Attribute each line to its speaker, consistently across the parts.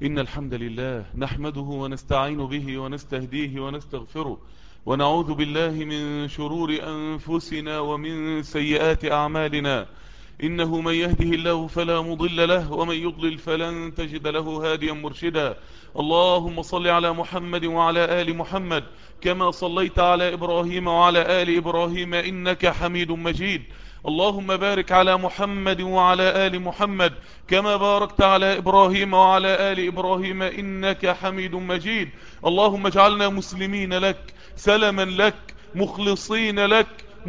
Speaker 1: إن الحمد لله نحمده ونستعين به ونستهديه ونستغفره ونعوذ بالله من شرور أنفسنا ومن سيئات أعمالنا إنه من يهده الله فلا مضل له ومن يضلل فلن تجد له هاديا مرشدا اللهم صل على محمد وعلى آل محمد كما صليت على إبراهيم وعلى آل إبراهيم إنك حميد مجيد اللهم بارك على محمد وعلى آل محمد كما باركت على إبراهيم وعلى آل إبراهيم إنك حميد مجيد اللهم اجعلنا مسلمين لك سلما لك مخلصين لك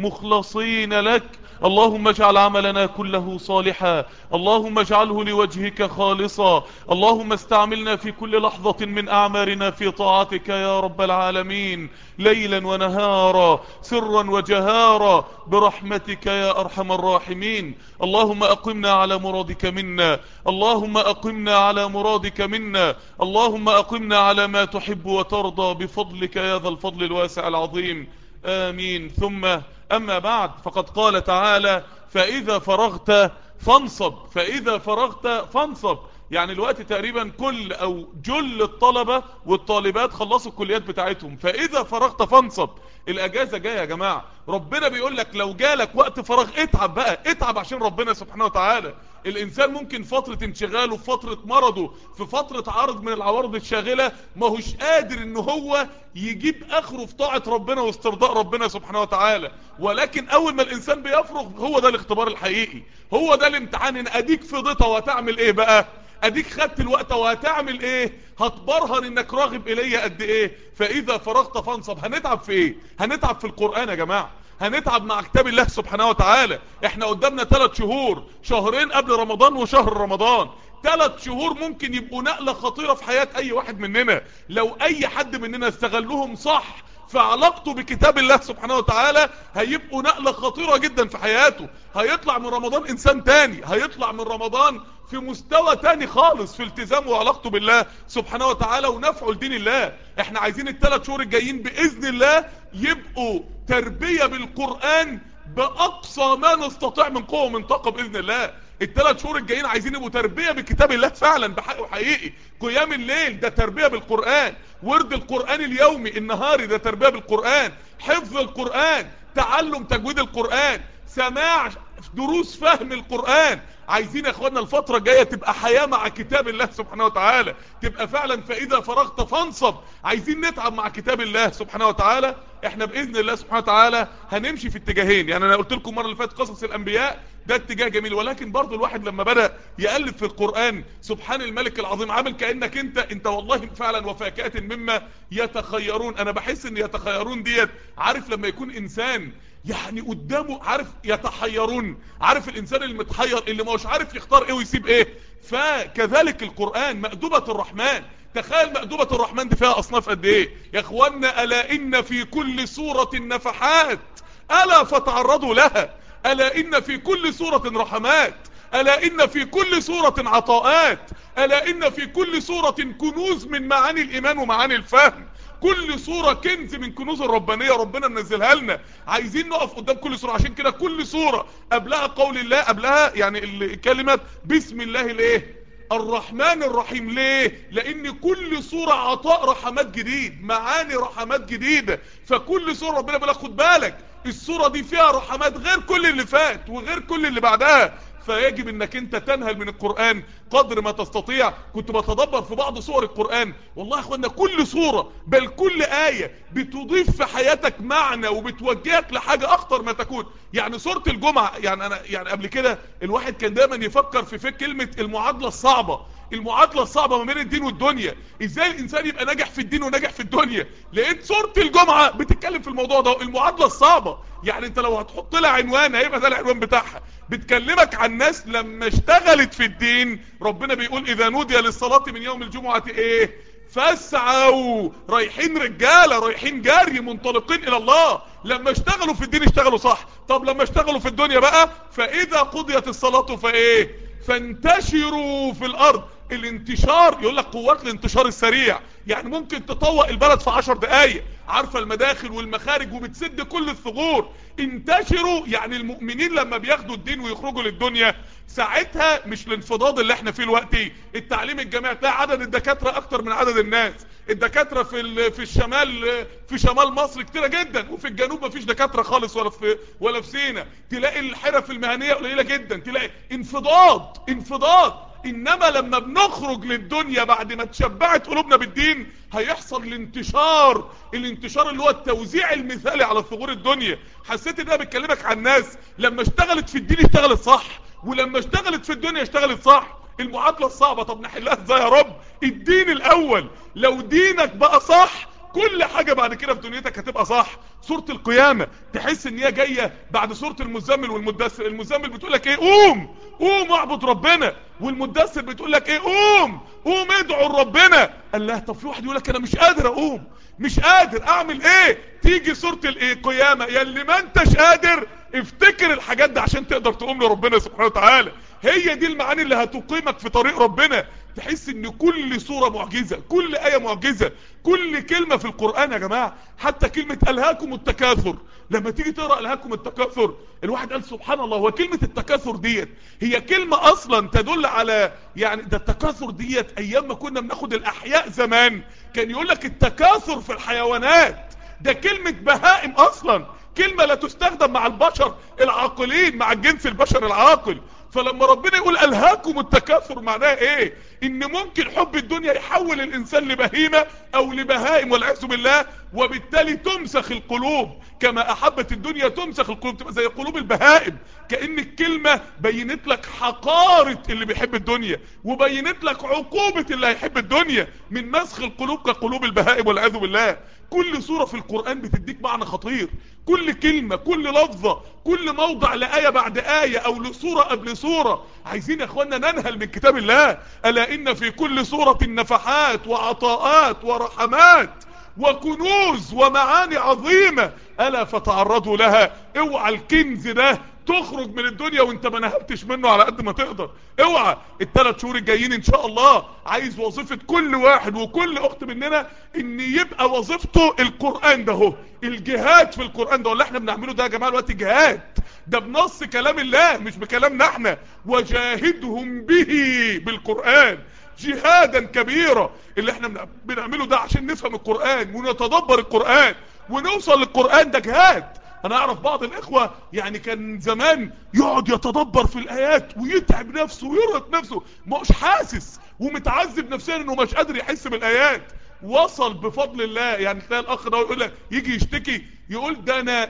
Speaker 1: مخلصين لك اللهم اجعل عملنا كله صالحا اللهم اجعله لوجهك خالصا اللهم استعملنا في كل لحظة من أعمارنا في طاعتك يا رب العالمين ليلا ونهارا سرا وجهارا برحمتك يا أرحم الراحمين اللهم أقمنا على مرادك منا اللهم أقمنا على مرادك منا اللهم أقمنا على ما تحب وترضى بفضلك يا ذا الفضل الواسع العظيم آمين ثم أما بعد فقد قال تعالى فإذا فرغت فانصب فإذا فرغت فانصب يعني الوقت تقريبا كل او جل الطلبة والطالبات خلصوا الكليات بتاعتهم فاذا فرغت فانصب الاجازة جاية يا جماعة ربنا بيقول لك لو جالك وقت فراغ اتعب بقى اتعب عشان ربنا سبحانه وتعالى الانسان ممكن فترة انشغاله في فترة مرضه في فترة عرض من العوارض الشاغلة ما هوش قادر ان هو يجيب اخره في طاعة ربنا واسترضاء ربنا سبحانه وتعالى ولكن اول ما الانسان بيفرغ هو ده الاختبار الحقيقي هو ده الامتحان ان اديك فضيتها وهتعمل ايه بقى اديك خدت الوقت وهتعمل ايه هتبرهن انك راغب الي قد ايه فاذا فرغت فانصب هنتعب في ايه هنتعب في القرآن يا جماعة هنتعب مع كتاب الله سبحانه وتعالى احنا قدامنا ثلاث شهور شهرين قبل رمضان وشهر رمضان ثلاث شهور ممكن يبقوا نقلة خطيرة في حياة اي واحد مننا لو اي حد مننا استغلهم صح فعلاقته بكتاب الله سبحانه وتعالى هيبقوا نقلة خطيرة جدا في حياته هيطلع من رمضان انسان تاني هيطلع من رمضان في مستوى تاني خالص في التزامه وعلاقته بالله سبحانه وتعالى ونفعه لدين الله احنا عايزين الثلاث شهور الجايين باذن الله يبقوا تربية بالقرآن باقصى ما نستطيع من قوة ومن طاقة باذن الله الثلاث شهور الجايين عايزين يبقوا تربية بكتاب الله فعلا بحق وحقيقي قيام الليل ده تربية بالقرآن ورد القرآن اليومي النهاري ده تربية بالقرآن حفظ القرآن تعلم تجويد القرآن سماع دروس فهم القرآن عايزين يا اخوانا الفترة الجاية تبقى حياة مع كتاب الله سبحانه وتعالى تبقى فعلا فاذا فرغت فانصب عايزين نتعب مع كتاب الله سبحانه وتعالى احنا باذن الله سبحانه وتعالى هنمشي في اتجاهين يعني انا قلت لكم المره اللي فاتت قصص الانبياء ده اتجاه جميل ولكن برضو الواحد لما بدأ يقلب في القرآن سبحان الملك العظيم عامل كأنك انت انت والله فعلا وفاكهة مما يتخيرون انا بحس ان يتخيرون ديت عارف لما يكون انسان يعني قدامه عارف يتحيرون عارف الانسان المتحير اللي ما هوش عارف يختار ايه ويسيب ايه فكذلك القرآن مأدوبة الرحمن تخيل مأدوبة الرحمن دي فيها اصناف قد ايه يا اخوانا الا ان في كل سورة نفحات الا فتعرضوا لها الا ان في كل سورة رحمات الا ان في كل سورة عطاءات الا ان في كل سورة كنوز من معاني الايمان ومعاني الفهم كل صورة كنز من كنوز الربانية ربنا منزلها لنا عايزين نقف قدام كل صورة عشان كده كل صورة قبلها قول الله قبلها يعني كلمة بسم الله الايه الرحمن الرحيم ليه لان كل صورة عطاء رحمات جديد معاني رحمات جديدة فكل صورة ربنا بيقول خد بالك الصورة دي فيها رحمات غير كل اللي فات وغير كل اللي بعدها فيجب انك انت تنهل من القرآن قدر ما تستطيع كنت بتدبر في بعض صور القرآن والله يا اخوانا كل صورة بل كل آية بتضيف في حياتك معنى وبتوجهك لحاجة اخطر ما تكون يعني صورة الجمعة يعني انا يعني قبل كده الواحد كان دايما يفكر في فك كلمة المعادلة الصعبة المعادلة الصعبة ما بين الدين والدنيا ازاي الانسان يبقى ناجح في الدين وناجح في الدنيا لقيت صورة الجمعة بتتكلم في الموضوع ده المعادلة الصعبة يعني انت لو هتحط لها عنوان هيبقى ده العنوان بتاعها بتكلمك عن ناس لما اشتغلت في الدين ربنا بيقول اذا نودي للصلاة من يوم الجمعة ايه فاسعوا رايحين رجالة رايحين جاري منطلقين الى الله لما اشتغلوا في الدين اشتغلوا صح طب لما اشتغلوا في الدنيا بقى فاذا قضيت الصلاة فايه فانتشروا في الارض الانتشار يقول لك قوات الانتشار السريع يعني ممكن تطوق البلد في عشر دقايق عارفة المداخل والمخارج وبتسد كل الثغور انتشروا يعني المؤمنين لما بياخدوا الدين ويخرجوا للدنيا ساعتها مش الانفضاض اللي احنا فيه الوقتي التعليم الجامعي تلاقي عدد الدكاترة اكتر من عدد الناس الدكاترة في في الشمال في شمال مصر كتيرة جدا وفي الجنوب مفيش دكاترة خالص ولا في ولا في سينا تلاقي الحرف المهنية قليلة جدا تلاقي انفضاض انفضاض انما لما بنخرج للدنيا بعد ما تشبعت قلوبنا بالدين هيحصل الانتشار الانتشار اللي هو التوزيع المثالي على ثغور الدنيا حسيت ان انا بتكلمك عن ناس لما اشتغلت في الدين اشتغلت صح ولما اشتغلت في الدنيا اشتغلت صح المعادلة الصعبة طب نحلها ازاي يا رب الدين الاول لو دينك بقى صح كل حاجة بعد كده في دنيتك هتبقى صح سورة القيامة تحس ان هي جاية بعد سورة المزمل والمدثر المزمل بتقول لك ايه قوم قوم اعبد ربنا والمدثر بتقول لك ايه قوم قوم ادعوا لربنا قال لها طب في واحد يقول لك انا مش قادر اقوم مش قادر اعمل ايه تيجي سورة القيامة يا اللي ما انتش قادر افتكر الحاجات دي عشان تقدر تقوم لربنا سبحانه وتعالى هي دي المعاني اللي هتقيمك في طريق ربنا تحس ان كل سورة معجزة كل آية معجزة كل كلمة في القرآن يا جماعة حتى كلمة ألهاكم التكاثر لما تيجي تقرأ ألهاكم التكاثر الواحد قال سبحان الله هو كلمة التكاثر ديت هي كلمة أصلا تدل على يعني ده التكاثر ديت أيام ما كنا بناخد الأحياء زمان كان يقول لك التكاثر في الحيوانات ده كلمة بهائم أصلا كلمة لا تستخدم مع البشر العاقلين مع الجنس البشر العاقل فلما ربنا يقول ألهاكم التكاثر معناه ايه ان ممكن حب الدنيا يحول الانسان لبهيمة او لبهائم والعياذ بالله وبالتالي تمسخ القلوب كما احبت الدنيا تمسخ القلوب تبقى زي قلوب البهائم كأن الكلمة بينت لك حقارة اللي بيحب الدنيا وبينت لك عقوبة اللي هيحب الدنيا من مسخ القلوب كقلوب البهائم والعياذ بالله كل سورة في القرآن بتديك معنى خطير كل كلمة كل لفظة كل موضع لآية بعد آية او لسورة قبل سورة عايزين يا اخوانا ننهل من كتاب الله ألا إن في كل سورة نفحات وعطاءات ورحمات وكنوز ومعاني عظيمة ألا فتعرضوا لها اوعى الكنز ده تخرج من الدنيا وانت ما نهبتش منه على قد ما تقدر اوعى الثلاث شهور الجايين ان شاء الله عايز وظيفة كل واحد وكل اخت مننا ان يبقى وظيفته القرآن ده هو الجهاد في القرآن ده اللي احنا بنعمله ده يا جماعة الوقت جهاد ده بنص كلام الله مش بكلامنا احنا وجاهدهم به بالقرآن جهادا كبيرا اللي احنا بنعمله ده عشان نفهم القرآن ونتدبر القرآن ونوصل للقرآن ده جهاد انا اعرف بعض الاخوة يعني كان زمان يقعد يتدبر في الايات ويتعب نفسه ويرهق نفسه مش حاسس ومتعذب نفسيا انه مش قادر يحس بالايات وصل بفضل الله يعني تلاقي الاخ ده يقول لك يجي يشتكي يقول ده انا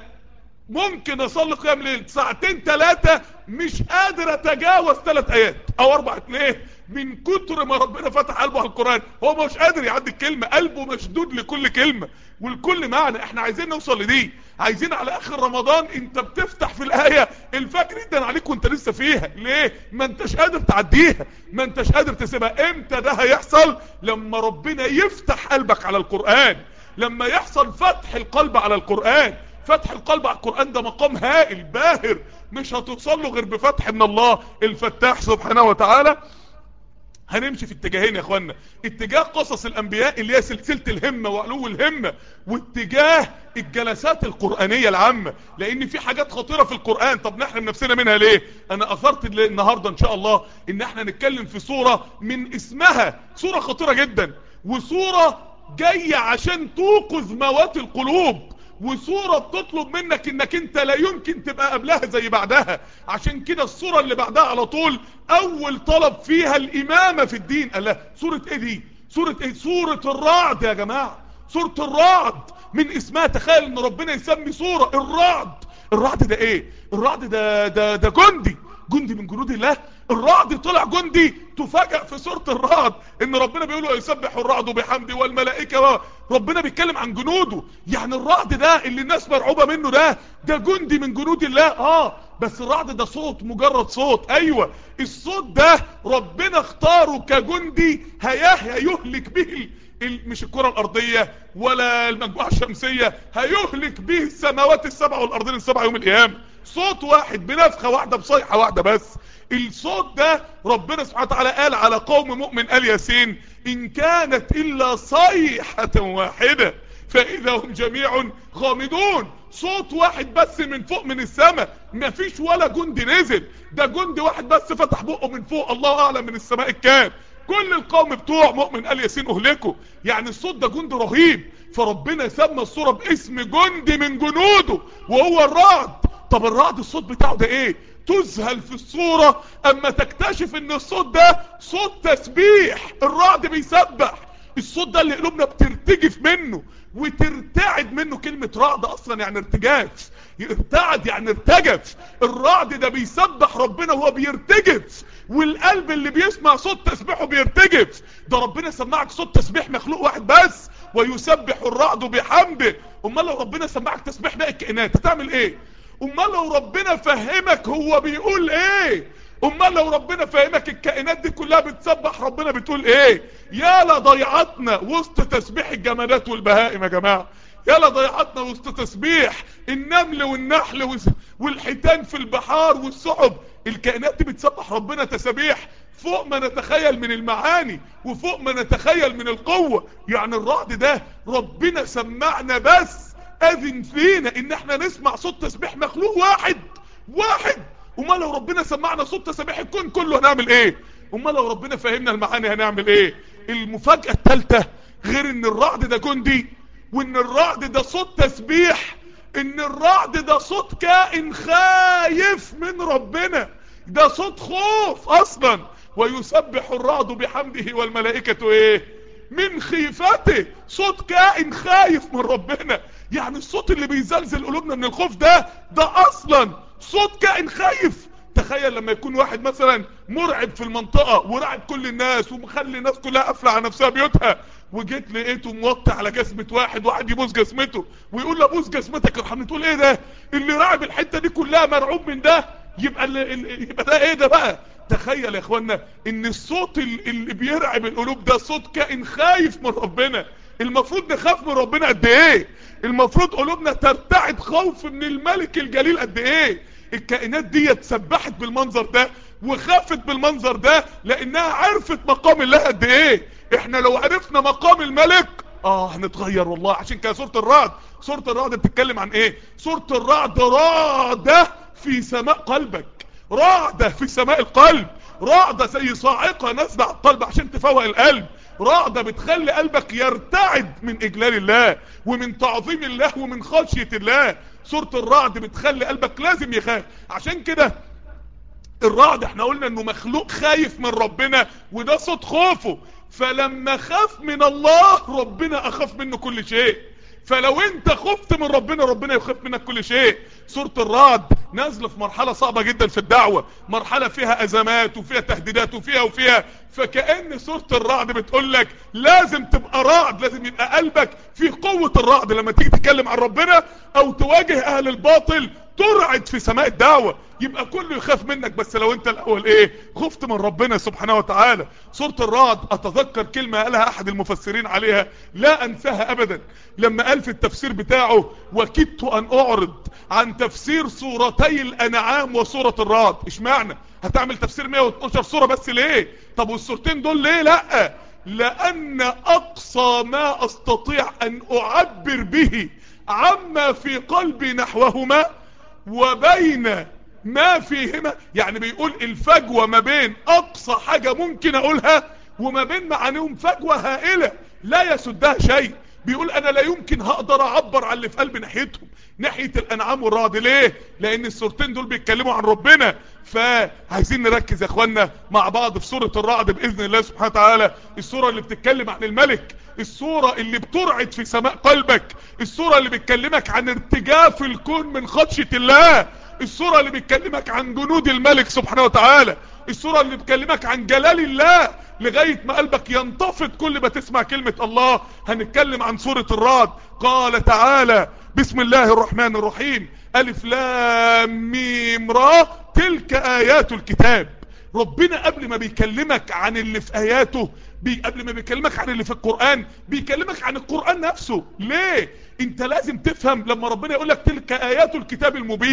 Speaker 1: ممكن اصلي قيام ليل ساعتين ثلاثة مش قادر اتجاوز ثلاث ايات او اربع ليه من كتر ما ربنا فتح قلبه على القرآن هو مش قادر يعدي الكلمة قلبه مشدود لكل كلمة والكل معنى احنا عايزين نوصل لدي عايزين على اخر رمضان انت بتفتح في الاية الفجر جدا عليك وانت لسه فيها ليه ما انتش قادر تعديها ما انتش قادر تسيبها امتى ده هيحصل لما ربنا يفتح قلبك على القرآن لما يحصل فتح القلب على القرآن فتح القلب على القرآن ده مقام هائل باهر مش هتوصل له غير بفتح من الله الفتاح سبحانه وتعالى هنمشي في اتجاهين يا اخوانا اتجاه قصص الانبياء اللي هي سلسلة الهمة وعلو الهمة واتجاه الجلسات القرآنية العامة لان في حاجات خطيرة في القرآن طب نحرم نفسنا منها ليه انا اثرت النهاردة ان شاء الله ان احنا نتكلم في صورة من اسمها صورة خطيرة جدا وصورة جاية عشان توقظ موات القلوب وصورة بتطلب منك انك انت لا يمكن تبقى قبلها زي بعدها عشان كده الصورة اللي بعدها على طول اول طلب فيها الامامة في الدين قال لا صورة ايه دي صورة ايه صورة الرعد يا جماعة صورة الرعد من اسمها تخيل ان ربنا يسمي صورة الرعد الرعد ده ايه الرعد ده ده ده جندي جندي من جنود الله الرعد طلع جندي تفاجأ في سورة الرعد ان ربنا بيقول له يسبح الرعد بحمده والملائكة ربنا بيتكلم عن جنوده يعني الرعد ده اللي الناس مرعوبة منه ده ده جندي من جنود الله اه بس الرعد ده صوت مجرد صوت ايوه الصوت ده ربنا اختاره كجندي هيهلك به مش الكرة الارضية ولا المجموعة الشمسية هيهلك به السماوات السبع والارضين السبع يوم القيامة صوت واحد بنفخة واحدة بصيحة واحدة بس الصوت ده ربنا سبحانه وتعالى قال على قوم مؤمن آل ياسين إن كانت إلا صيحة واحدة فإذا هم جميع غامضون صوت واحد بس من فوق من السماء مفيش ولا جندي نزل ده جندي واحد بس فتح بقه من فوق الله أعلم من السماء الكام كل القوم بتوع مؤمن آل ياسين أهلكوا يعني الصوت ده جند رهيب فربنا سمى الصورة باسم جندي من جنوده وهو الرعد طب الرعد الصوت بتاعه ده ايه تذهل في الصورة اما تكتشف ان الصوت ده صوت تسبيح الرعد بيسبح الصوت ده اللي قلوبنا بترتجف منه وترتعد منه كلمة رعد اصلا يعني ارتجاف ارتعد يعني ارتجف الرعد ده بيسبح ربنا وهو بيرتجف والقلب اللي بيسمع صوت تسبيحه بيرتجف ده ربنا سمعك صوت تسبيح مخلوق واحد بس ويسبح الرعد بحمده امال لو ربنا سمعك تسبيح باقي الكائنات هتعمل ايه امال لو ربنا فهمك هو بيقول ايه امال لو ربنا فهمك الكائنات دي كلها بتسبح ربنا بتقول ايه يا لضيعتنا وسط تسبيح الجمادات والبهائم يا جماعه يا لضيعتنا وسط تسبيح النمل والنحل والحيتان في البحار والسحب الكائنات دي بتسبح ربنا تسبيح فوق ما نتخيل من المعاني وفوق ما نتخيل من القوة يعني الرعد ده ربنا سمعنا بس اذن فينا ان احنا نسمع صوت تسبيح مخلوق واحد واحد امال لو ربنا سمعنا صوت تسبيح الكون كله هنعمل ايه امال لو ربنا فهمنا المعاني هنعمل ايه المفاجأة الثالثة غير ان الرعد ده جندي وان الرعد ده صوت تسبيح ان الرعد ده صوت كائن خايف من ربنا ده صوت خوف اصلا ويسبح الرعد بحمده والملائكة ايه من خيفته صوت كائن خايف من ربنا يعني الصوت اللي بيزلزل قلوبنا من الخوف ده ده اصلا صوت كائن خايف تخيل لما يكون واحد مثلا مرعب في المنطقة ورعب كل الناس ومخلي الناس كلها قافله على نفسها بيوتها وجيت لقيته موطي على جسمة واحد واحد يبوس جسمته ويقول له بوس جسمتك ارحمني تقول ايه ده اللي راعب الحتة دي كلها مرعوب من ده يبقى اللي يبقى ده ايه ده بقى تخيل يا اخوانا ان الصوت اللي بيرعب القلوب ده صوت كائن خايف من ربنا المفروض نخاف من ربنا قد ايه المفروض قلوبنا ترتعد خوف من الملك الجليل قد ايه الكائنات دي اتسبحت بالمنظر ده وخافت بالمنظر ده لانها عرفت مقام الله قد ايه احنا لو عرفنا مقام الملك اه هنتغير والله عشان كده سورة الرعد سورة الرعد بتتكلم عن ايه سورة الرعد رعدة في سماء قلبك رعدة في سماء القلب رعدة زي صاعقة نازلة على القلب عشان تفوق القلب رعدة بتخلي قلبك يرتعد من اجلال الله ومن تعظيم الله ومن خشية الله سورة الرعد بتخلي قلبك لازم يخاف عشان كده الرعد احنا قلنا انه مخلوق خايف من ربنا وده صوت خوفه فلما خاف من الله ربنا اخاف منه كل شيء فلو انت خفت من ربنا ربنا يخاف منك كل شيء سورة الرعد نازلة في مرحلة صعبة جدا في الدعوة مرحلة فيها ازمات وفيها تهديدات وفيها وفيها فكأن سورة الرعد بتقول لك لازم تبقى رعد لازم يبقى قلبك في قوة الرعد لما تيجي تتكلم عن ربنا او تواجه اهل الباطل ترعد في سماء الدعوة يبقى كله يخاف منك بس لو انت الاول ايه خفت من ربنا سبحانه وتعالى سورة الرعد اتذكر كلمة قالها احد المفسرين عليها لا انساها ابدا لما قال في التفسير بتاعه وكدت ان اعرض عن تفسير سورتي الانعام وسورة الرعد ايش معنى هتعمل تفسير 112 سورة بس ليه طب والسورتين دول ليه لا لان اقصى ما استطيع ان اعبر به عما في قلبي نحوهما وبين ما فيهما يعني بيقول الفجوة ما بين اقصى حاجة ممكن اقولها وما بين معانيهم فجوة هائلة لا يسدها شيء بيقول انا لا يمكن هقدر اعبر عن اللي في قلبي ناحيتهم ناحية الانعام والرعد ليه لان السورتين دول بيتكلموا عن ربنا فعايزين نركز يا اخوانا مع بعض في سورة الرعد باذن الله سبحانه وتعالى السورة اللي بتتكلم عن الملك السورة اللي بترعد في سماء قلبك السورة اللي بتكلمك عن ارتجاف الكون من خدشة الله السورة اللي بتكلمك عن جنود الملك سبحانه وتعالى السورة اللي بتكلمك عن جلال الله لغاية ما قلبك ينتفض كل ما تسمع كلمة الله هنتكلم عن سورة الرعد قال تعالى بسم الله الرحمن الرحيم ألف لام ميم را تلك آيات الكتاب ربنا قبل ما بيكلمك عن اللي في آياته بي قبل ما بيكلمك عن اللي في القرآن بيكلمك عن القرآن نفسه ليه انت لازم تفهم لما ربنا يقول لك تلك آيات الكتاب المبين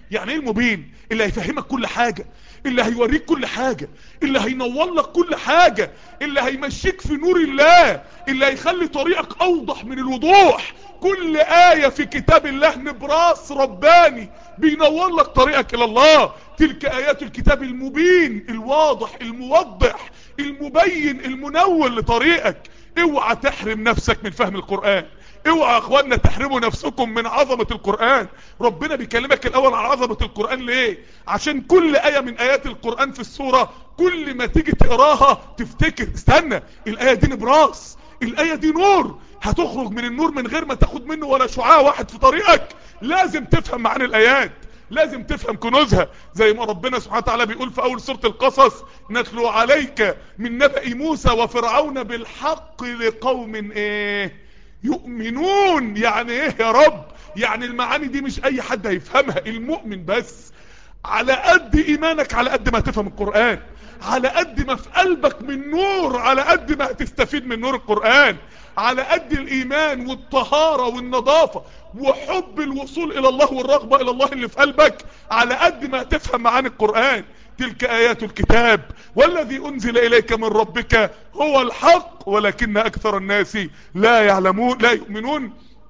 Speaker 2: يعني ايه المبين اللي هيفهمك كل حاجة اللي هيوريك كل حاجة اللي هينور لك كل حاجة اللي هيمشيك في نور الله اللي هيخلي طريقك اوضح من الوضوح كل آية في كتاب الله نبراس رباني بينور لك طريقك الى الله تلك ايات الكتاب المبين الواضح الموضح المبين المنور لطريقك اوعى تحرم نفسك من فهم القرآن اوعى يا اخوانا تحرموا نفسكم من عظمة القرآن ربنا بيكلمك الاول عن عظمة القرآن ليه عشان كل اية من ايات القرآن في السورة كل ما تيجي تقراها تفتكر استنى الاية دي نبراس الاية دي نور هتخرج من النور من غير ما تاخد منه ولا شعاع واحد في طريقك لازم تفهم معاني الايات لازم تفهم كنوزها زي ما ربنا سبحانه وتعالى بيقول في اول سورة القصص نتلو عليك من نبأ موسى وفرعون بالحق لقوم ايه يؤمنون يعني ايه يا رب يعني المعاني دي مش اي حد هيفهمها المؤمن بس على قد ايمانك على قد ما تفهم القرآن على قد ما في قلبك من نور على قد ما هتستفيد من نور القرآن على قد الايمان والطهارة والنظافة وحب الوصول الى الله والرغبة الى الله اللي في قلبك على قد ما تفهم معاني القرآن تلك ايات الكتاب والذي انزل اليك من ربك هو الحق ولكن اكثر الناس لا يعلمون لا يؤمنون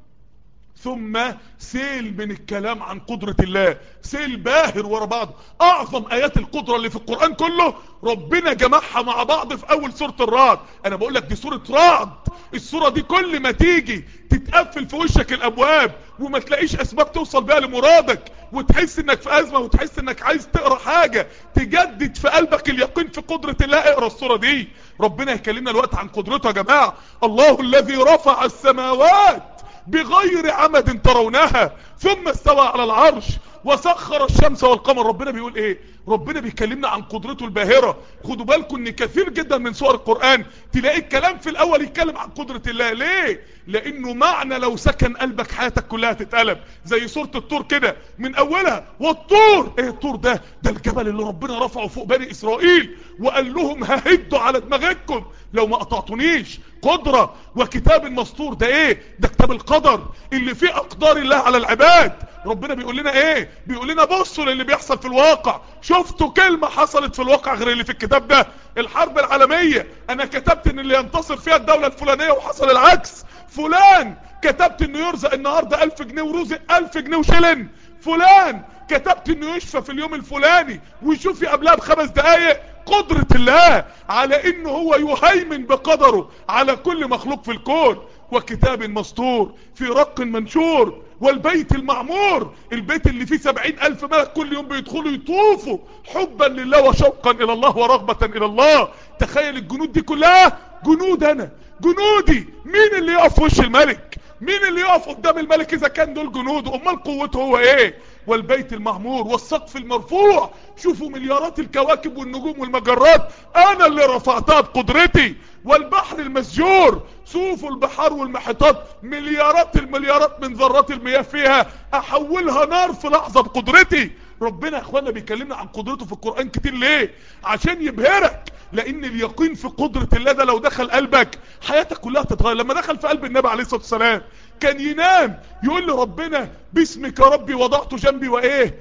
Speaker 2: ثم سيل من الكلام عن قدرة الله سيل باهر ورا بعض اعظم ايات القدرة اللي في القرآن كله ربنا جمعها مع بعض في اول سورة الرعد انا بقول لك دي سورة رعد السورة دي كل ما تيجي تتقفل في وشك الابواب وما تلاقيش اسباب توصل بيها لمرادك وتحس انك في ازمة وتحس انك عايز تقرأ حاجة تجدد في قلبك اليقين في قدرة الله اقرأ السورة دي ربنا يكلمنا الوقت عن قدرته يا جماعة الله الذي رفع السماوات بغير عمد ترونها ثم استوى على العرش وسخر الشمس والقمر ربنا بيقول ايه ربنا بيكلمنا عن قدرته الباهرة خدوا بالكم ان كثير جدا من سور القرآن تلاقي الكلام في الاول يتكلم عن قدرة الله ليه لانه معنى لو سكن قلبك حياتك كلها تتقلب زي سورة الطور كده من اولها والطور ايه الطور ده ده الجبل اللي ربنا رفعه فوق بني اسرائيل وقال لهم ههدوا على دماغكم لو ما قطعتونيش قدرة وكتاب مسطور ده ايه ده كتاب القدر اللي فيه اقدار الله على العباد ربنا بيقول لنا ايه بيقول لنا بصوا للي بيحصل في الواقع شفتوا كلمة حصلت في الواقع غير اللي في الكتاب ده الحرب العالمية انا كتبت ان اللي ينتصر فيها الدولة الفلانية وحصل العكس فلان كتبت انه يرزق النهاردة الف جنيه ورزق الف جنيه وشلن فلان كتبت انه يشفى في اليوم الفلاني ويشوفي قبلها بخمس دقايق قدرة الله على انه هو يهيمن بقدره على كل مخلوق في الكون وكتاب مسطور في رق منشور والبيت المعمور البيت اللي فيه سبعين الف ملك كل يوم بيدخلوا يطوفوا حبا لله وشوقا الى الله ورغبة الى الله تخيل الجنود دي كلها جنود انا جنودي مين اللي يقف في وش الملك مين اللي يقف قدام الملك اذا كان دول جنود امال قوته هو ايه والبيت المعمور والسقف المرفوع شوفوا مليارات الكواكب والنجوم والمجرات انا اللي رفعتها بقدرتي والبحر المسجور شوفوا البحار والمحيطات مليارات المليارات من ذرات المياه فيها احولها نار في لحظة بقدرتي ربنا يا اخوانا بيكلمنا عن قدرته في القرآن كتير ليه عشان يبهرك لان اليقين في قدرة الله ده لو دخل قلبك حياتك كلها تتغير لما دخل في قلب النبي عليه الصلاة والسلام كان ينام يقول لربنا باسمك يا ربي وضعت جنبي وايه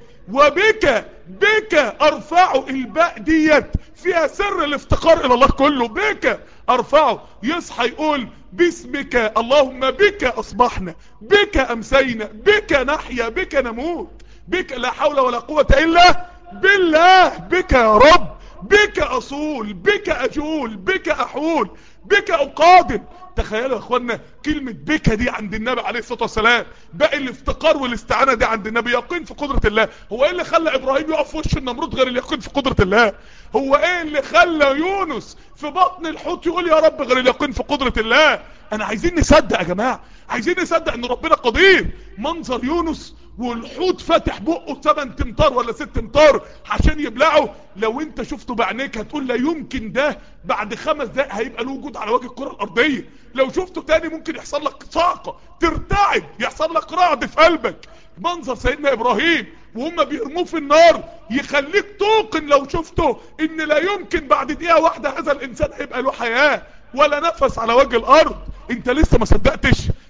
Speaker 2: وبك بك ارفعه الباء ديت فيها سر الافتقار الى الله كله بك ارفعه يصحى يقول باسمك اللهم بك اصبحنا بك امسينا بك نحيا بك نموت بك لا حول ولا قوة الا بالله بك يا رب بك اصول بك اجول بك احول بك اقادم تخيلوا يا اخوانا كلمة بك دي عند النبي عليه الصلاة والسلام باقي الافتقار والاستعانة دي عند النبي يقين في قدرة الله هو ايه اللي خلى ابراهيم يقف في وش النمرود غير اليقين في قدرة الله هو ايه اللي خلى يونس في بطن الحوت يقول يا رب غير اليقين في قدرة الله انا عايزين نصدق يا جماعة عايزين نصدق ان ربنا قدير منظر يونس والحوت فاتح بقه 8 امتار ولا 6 امتار عشان يبلعه لو انت شفته بعينيك هتقول لا يمكن ده بعد خمس دقايق هيبقى له وجود على وجه الكرة الارضية لو شفته تاني ممكن يحصل لك صعقة ترتعد يحصل لك رعد في قلبك منظر سيدنا ابراهيم وهم بيرموه في النار يخليك توقن لو شفته ان لا يمكن بعد دقيقة واحدة هذا الانسان هيبقى له حياة ولا نفس على وجه الارض انت لسه ما صدقتش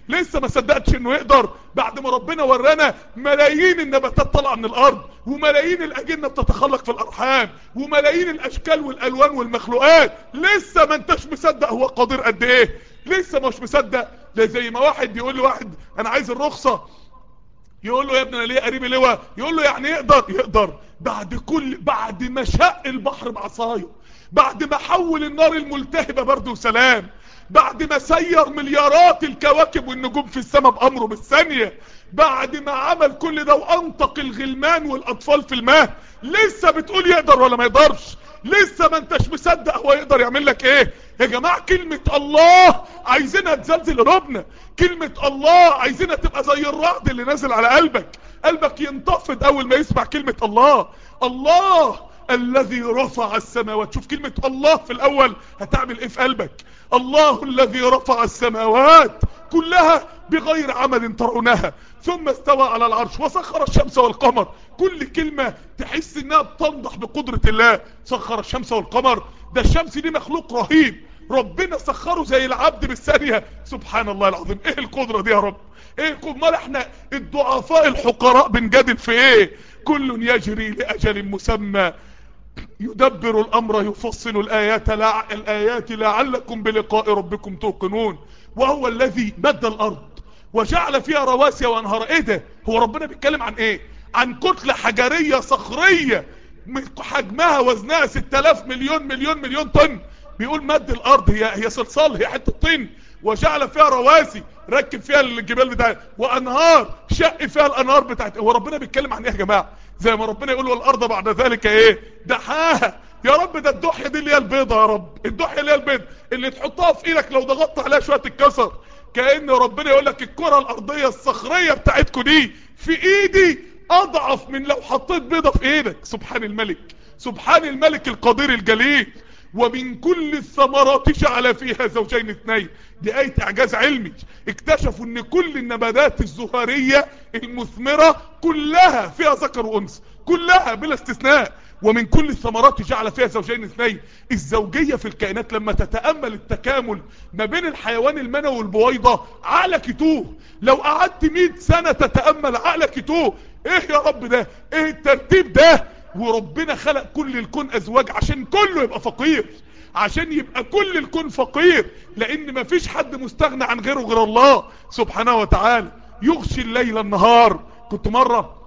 Speaker 2: لسه ما صدقتش انه يقدر بعد ما ربنا ورانا ملايين النباتات طالعه من الارض وملايين الاجنه بتتخلق في الارحام وملايين الاشكال والالوان والمخلوقات لسه ما انتش مصدق هو قادر قد ايه لسه مش مصدق ده زي ما واحد يقول لواحد انا عايز الرخصه يقول له يا ابني انا ليه قريب لواء يقول له يعني يقدر يقدر بعد كل بعد ما شق البحر بعصايه بعد ما حول النار الملتهبه برد وسلام بعد ما سير مليارات الكواكب والنجوم في السماء بامره بالثانيه بعد ما عمل كل ده وانطق الغلمان والاطفال في الماء لسه بتقول يقدر ولا ما يقدرش لسه ما انتش مصدق هو يقدر يعمل لك ايه يا جماعة كلمة الله عايزينها تزلزل قلوبنا كلمة الله عايزينها تبقى زي الرعد اللي نازل على قلبك قلبك ينتفض اول ما يسمع كلمة الله الله الذي رفع السماوات شوف كلمة الله في الاول هتعمل ايه في قلبك الله الذي رفع السماوات كلها بغير عمل ترونها ثم استوى على العرش وسخر الشمس والقمر كل كلمة تحس انها بتنضح بقدرة الله سخر الشمس والقمر ده الشمس دي مخلوق رهيب ربنا سخره زي العبد بالثانية سبحان الله العظيم ايه القدرة دي يا رب ايه امال احنا الضعفاء الحقراء بنجادل في ايه كل يجري لاجل مسمى يدبر الامر يفصل الايات لع... الايات لعلكم بلقاء ربكم توقنون وهو الذي مد الارض وجعل فيها رواسي وانهار ايه ده هو ربنا بيتكلم عن ايه عن كتلة حجرية صخرية حجمها وزنها 6000 مليون مليون مليون طن بيقول مد الارض هي هي صلصال هي حته طين وجعل فيها رواسي ركب فيها الجبال بتاعتها وانهار شق فيها الانهار بتاعت هو ربنا بيتكلم عن ايه يا جماعه زي ما ربنا يقول والارض بعد ذلك ايه دحاها يا رب ده الدحيه دي اللي هي البيضه يا رب الدحيه اللي هي البيض اللي تحطها في ايدك لو ضغطت عليها شويه تتكسر كأن ربنا يقول لك الكره الارضيه الصخريه بتاعتكم دي في ايدي اضعف من لو حطيت بيضه في ايدك سبحان الملك سبحان الملك القدير الجليل ومن كل الثمرات جعل فيها زوجين اثنين دي آية اعجاز علمي اكتشفوا ان كل النباتات الزهرية المثمرة كلها فيها ذكر وانثى كلها بلا استثناء ومن كل الثمرات جعل فيها زوجين اثنين الزوجية في الكائنات لما تتأمل التكامل ما بين الحيوان المنوي والبويضة عقلك يتوه لو قعدت 100 سنة تتأمل عقلك يتوه ايه يا رب ده ايه الترتيب ده وربنا خلق كل الكون ازواج عشان كله يبقى فقير عشان يبقى كل الكون فقير لان مفيش حد مستغنى عن غيره غير الله سبحانه وتعالى يغشي الليل النهار كنت مرة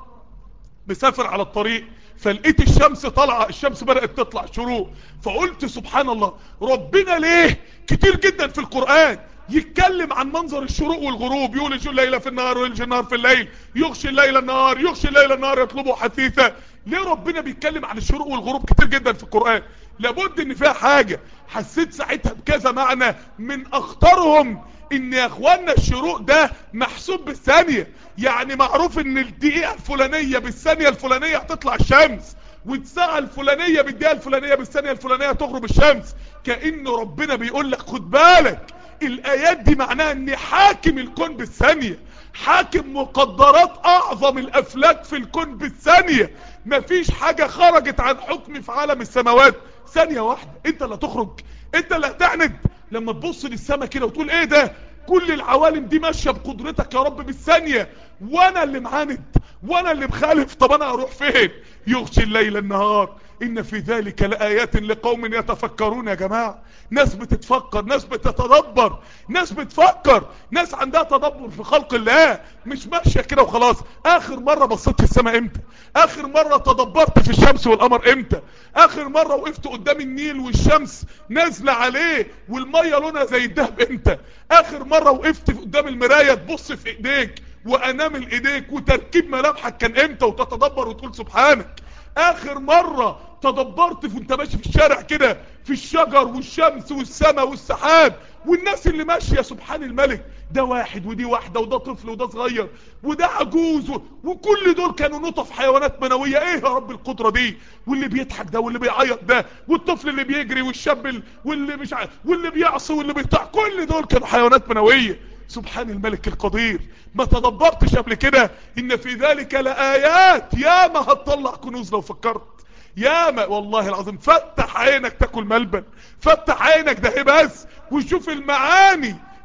Speaker 2: مسافر على الطريق فلقيت الشمس طالعه الشمس بدأت تطلع شروق فقلت سبحان الله ربنا ليه كتير جدا في القرآن يتكلم عن منظر الشروق والغروب يولج الليل في النهار ويلج النهار في الليل يغشي الليل النهار يغشي الليل النهار يطلبه حثيثا ليه ربنا بيتكلم عن الشروق والغروب كتير جدا في القرآن لابد ان فيها حاجة حسيت ساعتها بكذا معنى من اخطرهم ان يا اخوانا الشروق ده محسوب بالثانية يعني معروف ان الدقيقة الفلانية بالثانية الفلانية هتطلع الشمس والساعة الفلانية بالدقيقة الفلانية بالثانية الفلانية تغرب الشمس كأن ربنا بيقول لك خد بالك الايات دي معناها ان حاكم الكون بالثانية حاكم مقدرات اعظم الافلاك في الكون بالثانية مفيش حاجة خرجت عن حكم في عالم السماوات ثانية واحدة انت اللي هتخرج انت اللي هتعند لما تبص للسما كده وتقول ايه ده كل العوالم دي ماشية بقدرتك يا رب بالثانية وانا اللي معاند وانا اللي مخالف طب انا اروح فين يغشي الليل النهار ان في ذلك لآيات لقوم يتفكرون يا جماعة ناس بتتفكر ناس بتتدبر ناس بتفكر ناس عندها تدبر في خلق الله مش ماشية كده وخلاص اخر مرة بصيت في السماء امتى اخر مرة تدبرت في الشمس والقمر امتى اخر مرة وقفت قدام النيل والشمس نازلة عليه والمية لونها زي الدهب امتى اخر مرة وقفت قدام المراية تبص في ايديك وانامل ايديك وتركيب ملامحك كان امتى وتتدبر وتقول سبحانك اخر مرة تدبرت وانت ماشي في الشارع كده في الشجر والشمس والسماء والسحاب والناس اللي ماشية سبحان الملك ده واحد ودي واحدة وده طفل وده صغير وده عجوز و... وكل دول كانوا نطف حيوانات منوية ايه يا رب القدرة دي واللي بيضحك ده واللي بيعيط ده والطفل اللي بيجري والشاب ال... واللي مش عارف واللي بيعصي واللي بيطع كل دول كانوا حيوانات منوية سبحان الملك القدير ما تدبرتش قبل كده ان في ذلك لآيات يا ما هتطلع كنوز لو فكرت يا ما والله العظيم فتح عينك تاكل ملبن فتح عينك ده بس وشوف المعاني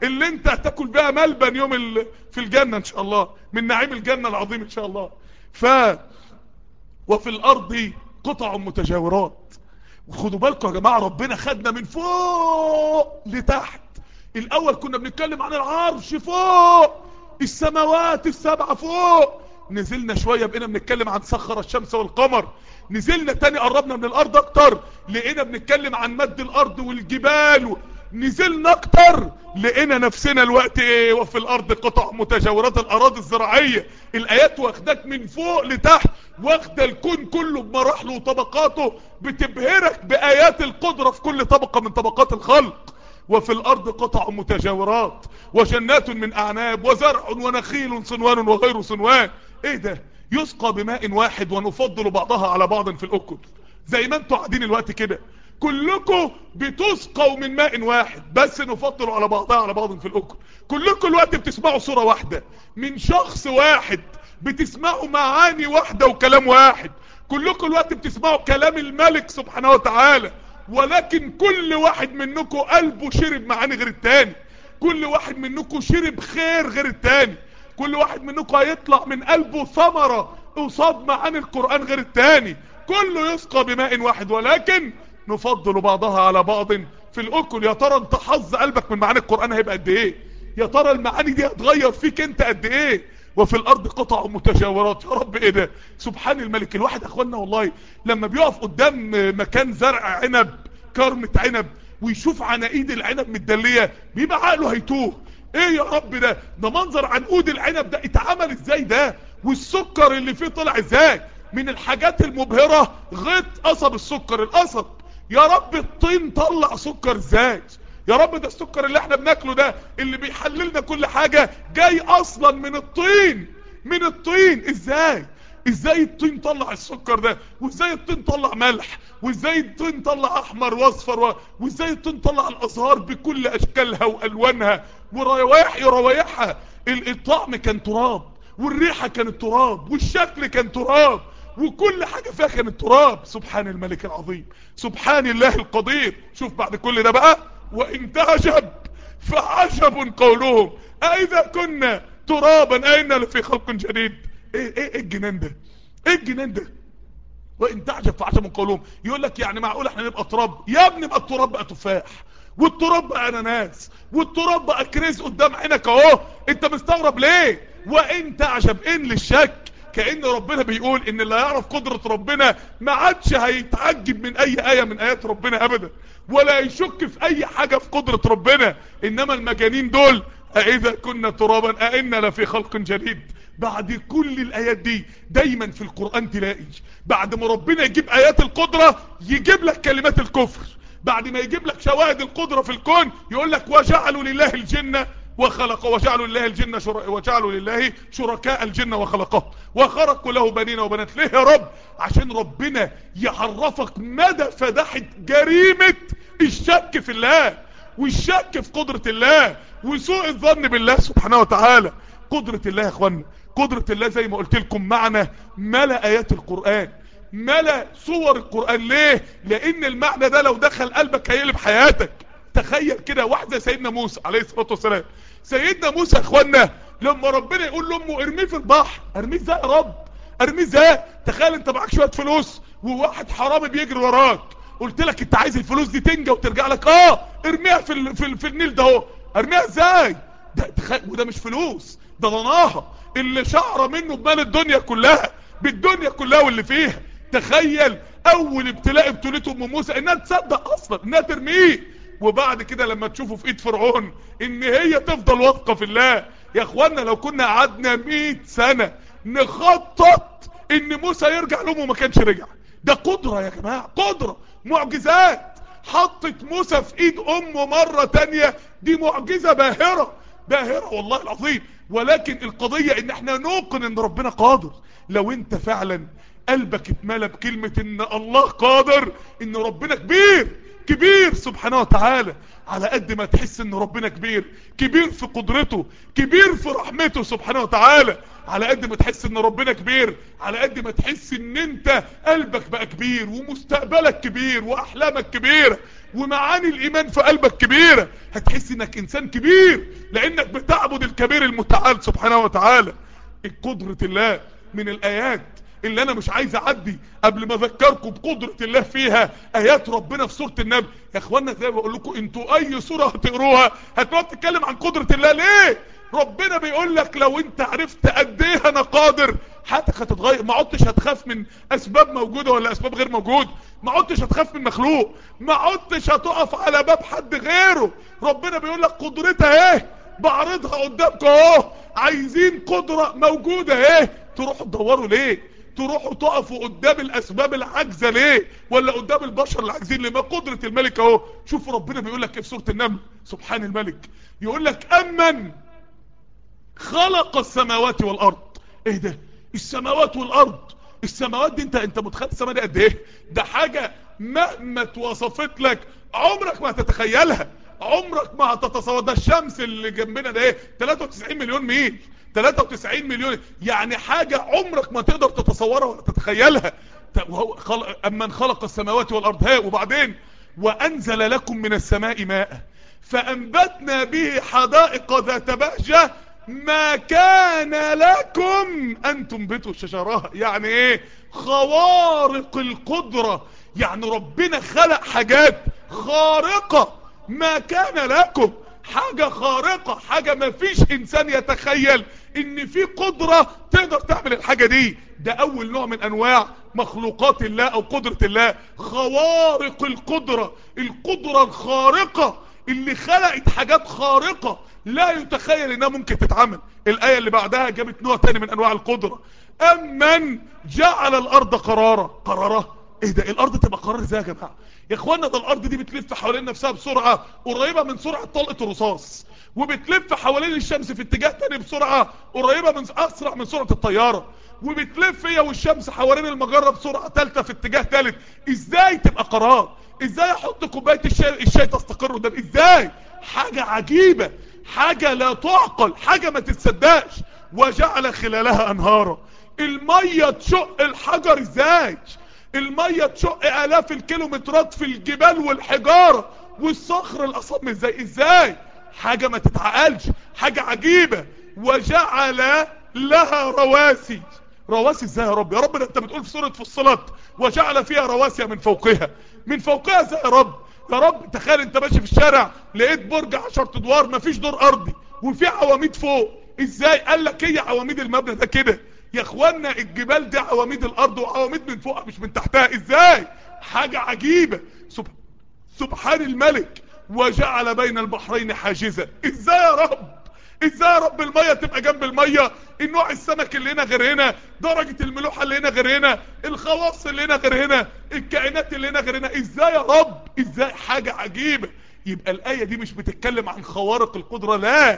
Speaker 2: اللي انت هتاكل بيها ملبن يوم ال... في الجنة ان شاء الله من نعيم الجنة العظيم ان شاء الله ف وفي الارض قطع متجاورات وخدوا بالكم يا جماعة ربنا خدنا من فوق لتحت الاول كنا بنتكلم عن العرش فوق السماوات السبعة فوق نزلنا شوية بقينا بنتكلم عن سخر الشمس والقمر نزلنا تاني قربنا من الارض اكتر لقينا بنتكلم عن مد الارض والجبال نزلنا اكتر لقينا نفسنا الوقت ايه وفي الارض قطع متجاورات الاراضي الزراعية الايات واخداك من فوق لتحت واخدة الكون كله بمراحله وطبقاته بتبهرك بايات القدرة في كل طبقة من طبقات الخلق وفي الارض قطع متجاورات وجنات من اعناب وزرع ونخيل صنوان وغير صنوان ايه ده يسقى بماء واحد ونفضل بعضها على بعض في الاكل زي ما انتوا قاعدين الوقت كده كلكم بتسقوا من ماء واحد بس نفضل على بعضها على بعض في الاكل كلكم الوقت بتسمعوا صورة واحدة من شخص واحد بتسمعوا معاني واحدة وكلام واحد كلكم الوقت بتسمعوا كلام الملك سبحانه وتعالى ولكن كل واحد منكم قلبه شرب معاني غير التاني كل واحد منكم شرب خير غير التاني كل واحد منكم هيطلع من قلبه ثمرة قصاد معاني القرآن غير التاني كله يسقى بماء واحد ولكن نفضل بعضها على بعض في الاكل يا ترى انت حظ قلبك من معاني القرآن هيبقى قد ايه يا ترى المعاني دي هتغير فيك انت قد ايه وفي الارض قطع متجاورات يا رب ايه ده سبحان الملك الواحد اخوانا والله لما بيقف قدام مكان زرع عنب كرمة عنب ويشوف عناقيد العنب متدلية بيبقى عقله هيتوه ايه يا رب ده ده منظر عنقود العنب ده اتعمل ازاي ده والسكر اللي فيه طلع ازاي من الحاجات المبهرة غط قصب السكر القصب يا رب الطين طلع سكر ازاي يا رب ده السكر اللي احنا بناكله ده اللي بيحللنا كل حاجة جاي اصلا من الطين من الطين ازاي ازاي الطين طلع السكر ده وازاي الطين طلع ملح وازاي الطين طلع احمر واصفر و... وازاي الطين طلع الازهار بكل اشكالها والوانها وروايح روايحها الطعم كان تراب والريحة كانت تراب والشكل كان تراب وكل حاجة فيها كانت تراب سبحان الملك العظيم سبحان الله القدير شوف بعد كل ده بقى وان تعجب فعجب قولهم أئذا كنا ترابا أئنا لفي خلق جديد ايه ايه الجنان ده ايه الجنان ده وان تعجب فعجب قولهم يقول لك يعني معقول احنا نبقى تراب يا ابني بقى التراب بقى تفاح والتراب بقى اناناس والتراب بقى كريز قدام عينك اهو انت مستغرب ليه وان تعجب ان للشك كأن ربنا بيقول ان اللي يعرف قدرة ربنا ما عادش هيتعجب من اي آية من ايات ربنا ابدا ولا يشك في اي حاجة في قدرة ربنا انما المجانين دول اذا كنا ترابا ائنا لفي خلق جديد بعد كل الايات دي دايما في القرآن تلاقي بعد ما ربنا يجيب ايات القدرة يجيب لك كلمات الكفر بعد ما يجيب لك شواهد القدرة في الكون يقول لك وجعلوا لله الجنة وخلق وجعلوا لله الجنة شر... وجعلوا لله شركاء الجنة وخلقه وخرقوا له بنين وبنات ليه يا رب عشان ربنا يعرفك مدى فداحة جريمة الشك في الله والشك في قدرة الله وسوء الظن بالله سبحانه وتعالى قدرة الله يا اخوانا قدرة الله زي ما قلت لكم معنى ملا ايات القرآن ملا صور القرآن ليه لان المعنى ده لو دخل قلبك هيقلب حياتك تخيل كده واحد زي سيدنا موسى عليه الصلاة والسلام سيدنا موسى يا اخوانا لما ربنا يقول لامه ارميه في البحر ارميه ازاي يا رب ارميه ازاي تخيل انت معاك شوية فلوس وواحد حرامي بيجري وراك قلت لك انت عايز الفلوس دي تنجى وترجع لك اه ارميها في ال في, ال في النيل ده اهو ارميها ازاي ده تخيل وده مش فلوس ده ضناها اللي شعر منه بمال الدنيا كلها بالدنيا كلها واللي فيها تخيل اول ابتلاء ابتلته ام موسى انها تصدق اصلا انها ترميه وبعد كده لما تشوفه في ايد فرعون ان هي تفضل واثقه في الله يا اخوانا لو كنا قعدنا 100 سنة نخطط ان موسى يرجع لامه ما كانش رجع ده قدرة يا جماعة قدرة معجزات حطت موسى في ايد امه مرة تانية دي معجزة باهرة باهرة والله العظيم ولكن القضية ان احنا نوقن ان ربنا قادر لو انت فعلا قلبك اتملى بكلمة ان الله قادر ان ربنا كبير كبير سبحانه وتعالى على قد ما تحس ان ربنا كبير كبير في قدرته كبير في رحمته سبحانه وتعالى على قد ما تحس ان ربنا كبير على قد ما تحس ان انت قلبك بقى كبير ومستقبلك كبير واحلامك كبيرة ومعاني الايمان في قلبك كبيرة هتحس انك انسان كبير لانك بتعبد الكبير المتعال سبحانه وتعالى قدرة الله من الايات اللي انا مش عايز اعدي قبل ما اذكركم بقدرة الله فيها ايات ربنا في سورة النبي يا اخوانا زي ما بقول لكم انتوا اي سورة هتقروها هتقعد تتكلم عن قدرة الله ليه ربنا بيقول لك لو انت عرفت قد ايه انا قادر حياتك هتتغير ما عدتش هتخاف من اسباب موجودة ولا اسباب غير موجودة ما عدتش هتخاف من مخلوق ما عدتش هتقف على باب حد غيره ربنا بيقول لك قدرتها ايه بعرضها قدامكم اهو عايزين قدرة موجودة ايه تروحوا تدوروا ليه تروحوا تقفوا قدام الاسباب العاجزه ليه ولا قدام البشر العاجزين ليه ما قدره الملك اهو شوفوا ربنا بيقول لك في سوره النمل سبحان الملك يقول لك امن خلق السماوات والارض ايه ده السماوات والارض السماوات دي انت انت متخيل السماء دي قد ايه ده حاجه مهما اتوصفت لك عمرك ما هتتخيلها عمرك ما هتتصور ده الشمس اللي جنبنا ده ايه 93 مليون ميل 93 مليون يعني حاجة عمرك ما تقدر تتصورها ولا تتخيلها وهو خلق أمن خلق السماوات والأرض ها وبعدين وأنزل لكم من السماء ماء فأنبتنا به حدائق ذات بهجة ما كان لكم أن تنبتوا شجرها يعني ايه خوارق القدرة يعني ربنا خلق حاجات خارقة ما كان لكم حاجة خارقة حاجة ما فيش انسان يتخيل ان في قدرة تقدر تعمل الحاجة دي ده اول نوع من انواع مخلوقات الله او قدرة الله خوارق القدرة القدرة الخارقة اللي خلقت حاجات خارقة لا يتخيل انها ممكن تتعمل الاية اللي بعدها جابت نوع تاني من انواع القدرة امن جعل الارض قرارا قرارا ايه ده الارض تبقى قرار ازاي يا جماعه يا اخوانا ده الارض دي بتلف حوالين نفسها بسرعه قريبه من سرعه طلقه الرصاص وبتلف حوالين الشمس في اتجاه تاني بسرعه قريبه من اسرع من سرعه الطياره وبتلف هي والشمس حوالين المجره بسرعه ثالثه في اتجاه ثالث ازاي تبقى قرار ازاي احط كوبايه الشاي الشاي تستقر قدام ازاي حاجه عجيبه حاجه لا تعقل حاجه ما تتصدقش وجعل خلالها انهارا الميه تشق الحجر ازاي المية تشق الاف الكيلومترات في الجبال والحجارة والصخر الاصم ازاي ازاي حاجة ما تتعقلش حاجة عجيبة وجعل لها رواسي رواسي ازاي يا رب يا رب ده انت بتقول في سورة فصلت وجعل فيها رواسي من فوقها من فوقها ازاي يا رب يا رب تخيل انت ماشي في الشارع لقيت برج عشر ادوار مفيش دور ارضي وفي عواميد فوق ازاي قال لك هي عواميد المبنى ده كده يا اخوانا الجبال دي عواميد الارض وعواميد من فوقها مش من تحتها ازاي حاجة عجيبة سب... سبحان الملك وجعل بين البحرين حاجزا ازاي يا رب ازاي يا رب المية تبقى جنب المية النوع السمك اللي هنا غير هنا درجة الملوحة اللي هنا غير هنا الخواص اللي هنا غير هنا الكائنات اللي هنا غير هنا ازاي يا رب ازاي حاجة عجيبة يبقى الآية دي مش بتتكلم عن خوارق القدرة لا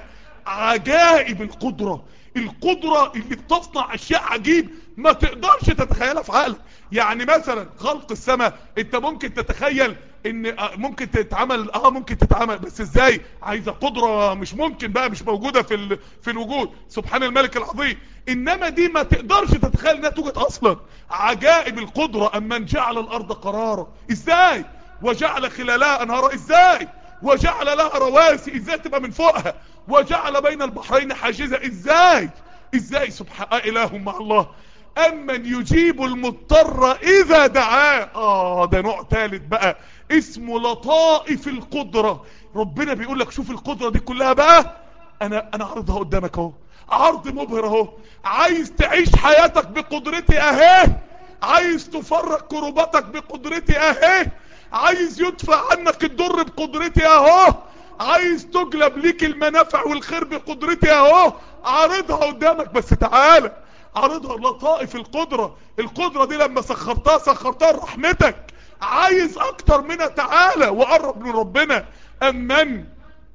Speaker 2: عجائب القدرة القدرة اللي بتصنع اشياء عجيب ما تقدرش تتخيلها في عقلك يعني مثلا خلق السماء انت ممكن تتخيل ان ممكن تتعمل اه ممكن تتعمل بس ازاي عايزه قدره مش ممكن بقى مش موجوده في ال... في الوجود سبحان الملك العظيم انما دي ما تقدرش تتخيل انها توجد اصلا عجائب القدره امن جعل الارض قرارا ازاي وجعل خلالها انهارا ازاي وجعل لها رواسي ازاي تبقى من فوقها وجعل بين البحرين حاجزة ازاي ازاي سبحان اله مع الله امن يجيب المضطر اذا دعاه اه ده نوع ثالث بقى اسمه لطائف القدرة ربنا بيقول لك شوف القدرة دي كلها بقى انا انا عرضها قدامك اهو عرض مبهر اهو عايز تعيش حياتك بقدرتي اهي عايز تفرق كروباتك بقدرتي اهي عايز يدفع عنك الضر بقدرتي اهو عايز تجلب ليك المنافع والخير بقدرتي اهو عارضها قدامك بس تعالى عارضها لطائف القدرة القدرة دي لما سخرتها سخرتها لرحمتك عايز اكتر منها تعالى وقرب من ربنا امن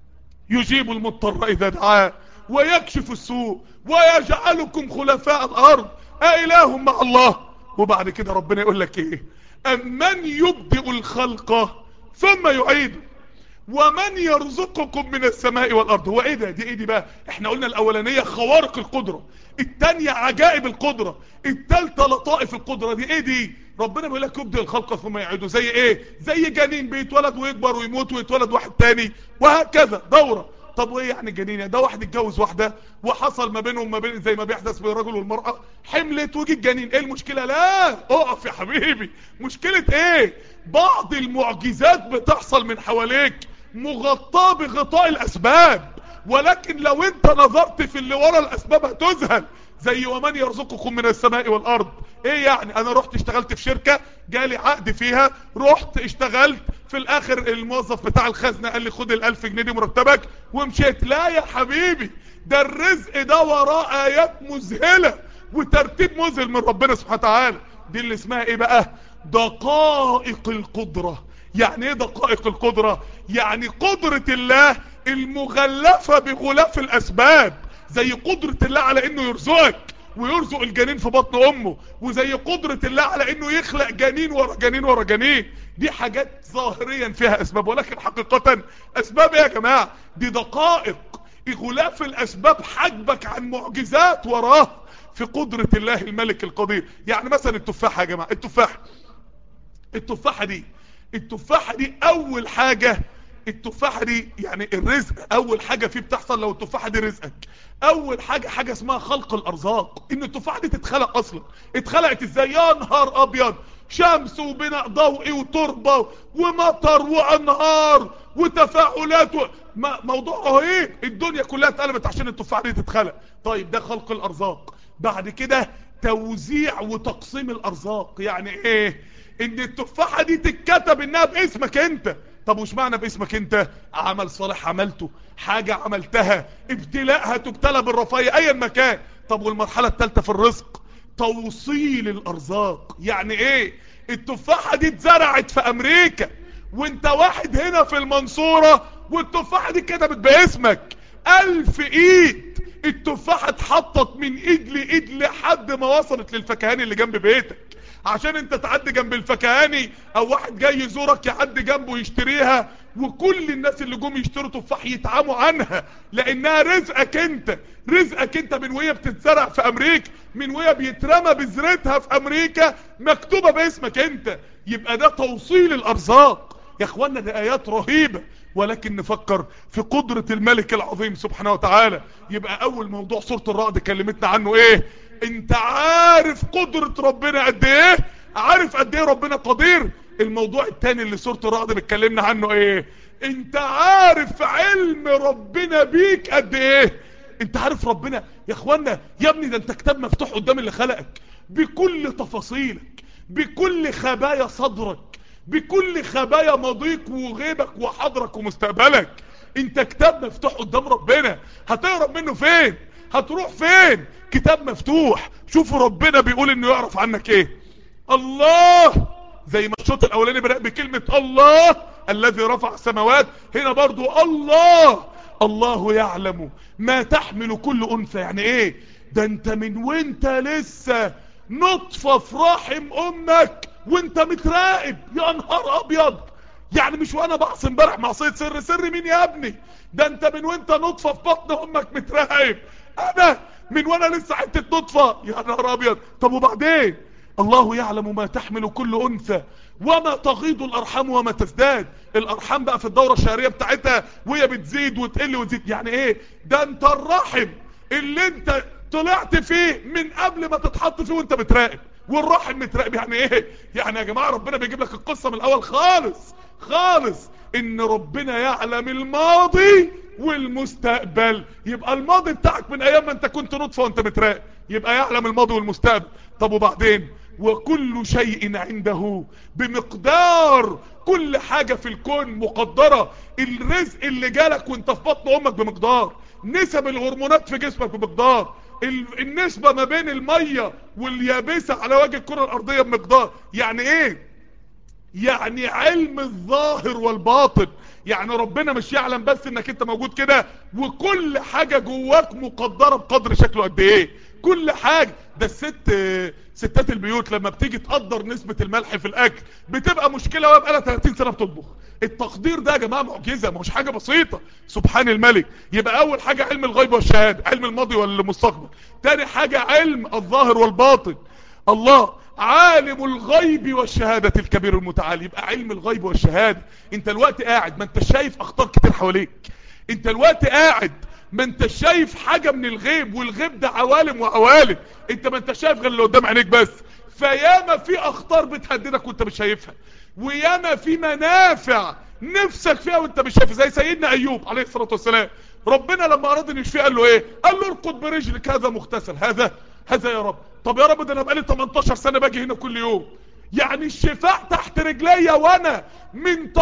Speaker 2: يجيب المضطر اذا دعاه ويكشف السوء ويجعلكم خلفاء الارض أإله مع الله وبعد كده ربنا يقول لك ايه امن يبدئ الخلق ثم يعيده ومن يرزقكم من السماء والارض هو ايه ده دي ايه دي بقى احنا قلنا الاولانية خوارق القدرة التانية عجائب القدرة التالتة لطائف القدرة دي ايه دي ربنا بيقول لك يبدئ الخلق ثم يعيده زي ايه زي جنين بيتولد ويكبر ويموت ويتولد واحد تاني وهكذا دورة طب وايه يعني الجنين ده واحد اتجوز واحدة وحصل ما بينهم ما بين زي ما بيحدث بين الرجل والمرأة حملت وجي الجنين ايه المشكلة لا اقف يا حبيبي مشكلة ايه بعض المعجزات بتحصل من حواليك مغطاة بغطاء الاسباب ولكن لو انت نظرت في اللي ورا الاسباب هتذهل زي ومن يرزقكم من السماء والارض ايه يعني انا رحت اشتغلت في شركة جالي عقد فيها رحت اشتغلت في الاخر الموظف بتاع الخزنة قال لي خد الالف جنيه دي مرتبك ومشيت لا يا حبيبي ده الرزق ده وراه ايات مذهلة وترتيب مذهل من ربنا سبحانه وتعالى دي اللي اسمها ايه بقى دقائق القدرة يعني ايه دقائق القدرة يعني قدرة الله المغلفة بغلاف الاسباب زي قدرة الله على انه يرزقك ويرزق الجنين في بطن امه وزي قدرة الله على انه يخلق جنين ورا جنين ورا جنين دي حاجات ظاهريا فيها اسباب ولكن حقيقة اسباب ايه يا جماعة دي دقائق غلاف الاسباب حجبك عن معجزات وراه في قدرة الله الملك القدير يعني مثلا التفاحة يا جماعة التفاحة التفاحة دي التفاحة دي اول حاجة التفاحة دي يعني الرزق اول حاجة فيه بتحصل لو التفاحة دي رزقك اول حاجة حاجة اسمها خلق الارزاق ان التفاحة دي تتخلق اصلا اتخلقت ازاي يا نهار ابيض شمس وبناء ضوئي وتربة ومطر وانهار وتفاعلات و... موضوع رهيب الدنيا كلها اتقلبت عشان التفاحة دي تتخلق طيب ده خلق الارزاق بعد كده توزيع وتقسيم الارزاق يعني ايه ان التفاحة دي تتكتب انها باسمك انت طب وش معنى باسمك انت عمل صالح عملته حاجة عملتها ابتلاء هتبتلى بالرفاية ايا مكان طب والمرحلة الثالثة في الرزق توصيل الارزاق يعني ايه التفاحة دي اتزرعت في امريكا وانت واحد هنا في المنصورة والتفاحة دي كتبت باسمك الف ايد التفاحة اتحطت من ايد لايد لحد ما وصلت للفكهاني اللي جنب بيتك عشان انت تعدي جنب الفكهاني او واحد جاي يزورك يعدي جنبه يشتريها وكل الناس اللي جم يشتروا تفاح يتعاموا عنها لانها رزقك انت رزقك انت من وهي بتتزرع في امريكا من وهي بيترمى بذرتها في امريكا مكتوبة باسمك انت يبقى ده توصيل الارزاق يا اخوانا دي ايات رهيبة ولكن نفكر في قدرة الملك العظيم سبحانه وتعالى يبقى اول موضوع سورة الرعد كلمتنا عنه ايه انت عارف قدرة ربنا قد ايه عارف قد ايه ربنا قدير الموضوع التاني اللي سورة الرعد بتكلمنا عنه ايه انت عارف علم ربنا بيك قد ايه انت عارف ربنا يا اخوانا يا ابني ده انت كتاب مفتوح قدام اللي خلقك بكل تفاصيلك بكل خبايا صدرك بكل خبايا ماضيك وغيبك وحضرك ومستقبلك انت كتاب مفتوح قدام ربنا هتهرب منه فين هتروح فين كتاب مفتوح شوفوا ربنا بيقول انه يعرف عنك ايه الله زي ما الشوط الاولاني بدأ بكلمة الله الذي رفع السماوات هنا برضو الله الله يعلم ما تحمل كل انثى يعني ايه ده انت من وانت لسه نطفة في رحم امك وانت متراقب يا نهار ابيض يعني مش وانا بعصي امبارح معصيه سر سر مين يا ابني ده انت من وانت نطفه في بطن امك متراقب انا من وانا لسه حته نطفه يا نهار ابيض طب وبعدين الله يعلم ما تحمل كل انثى وما تغيض الارحام وما تزداد الارحام بقى في الدوره الشهريه بتاعتها وهي بتزيد وتقل وتزيد يعني ايه ده انت الرحم اللي انت طلعت فيه من قبل ما تتحط فيه وانت بتراقب والرحم متراقب يعني ايه يعني يا جماعة ربنا بيجيب لك القصة من الاول خالص خالص ان ربنا يعلم الماضي والمستقبل يبقى الماضي بتاعك من ايام ما انت كنت نطفة وانت متراقب يبقى يعلم الماضي والمستقبل طب وبعدين وكل شيء عنده بمقدار كل حاجة في الكون مقدرة الرزق اللي جالك وانت في بطن امك بمقدار نسب الهرمونات في جسمك بمقدار النسبة ما بين المية واليابسة على وجه الكرة الارضية بمقدار يعني ايه يعني علم الظاهر والباطن يعني ربنا مش يعلم بس انك انت موجود كده وكل حاجة جواك مقدرة بقدر شكله قد ايه كل حاجة ده الست ستات البيوت لما بتيجي تقدر نسبة الملح في الاكل بتبقى مشكلة وهي بقالها 30 سنة بتطبخ التقدير ده يا جماعة معجزة مش حاجة بسيطة سبحان الملك يبقى اول حاجة علم الغيب والشهادة علم الماضي والمستقبل تاني حاجة علم الظاهر والباطن الله عالم الغيب والشهادة الكبير المتعالي يبقى علم الغيب والشهادة انت الوقت قاعد ما انت شايف اخطار كتير حواليك انت الوقت قاعد ما انت شايف حاجة من الغيب والغيب ده عوالم وعوالم انت ما انت شايف غير اللي قدام عينيك بس فياما في اخطار بتهددك وانت مش شايفها وياما في منافع نفسك فيها وانت مش شايفها زي سيدنا ايوب عليه الصلاة والسلام ربنا لما اراد ان يشفيه قال له ايه قال له ارقد برجلك هذا مغتسل هذا هذا يا رب طب يا رب ده انا بقالي 18 سنة باجي هنا كل يوم يعني الشفاء تحت رجليا وانا من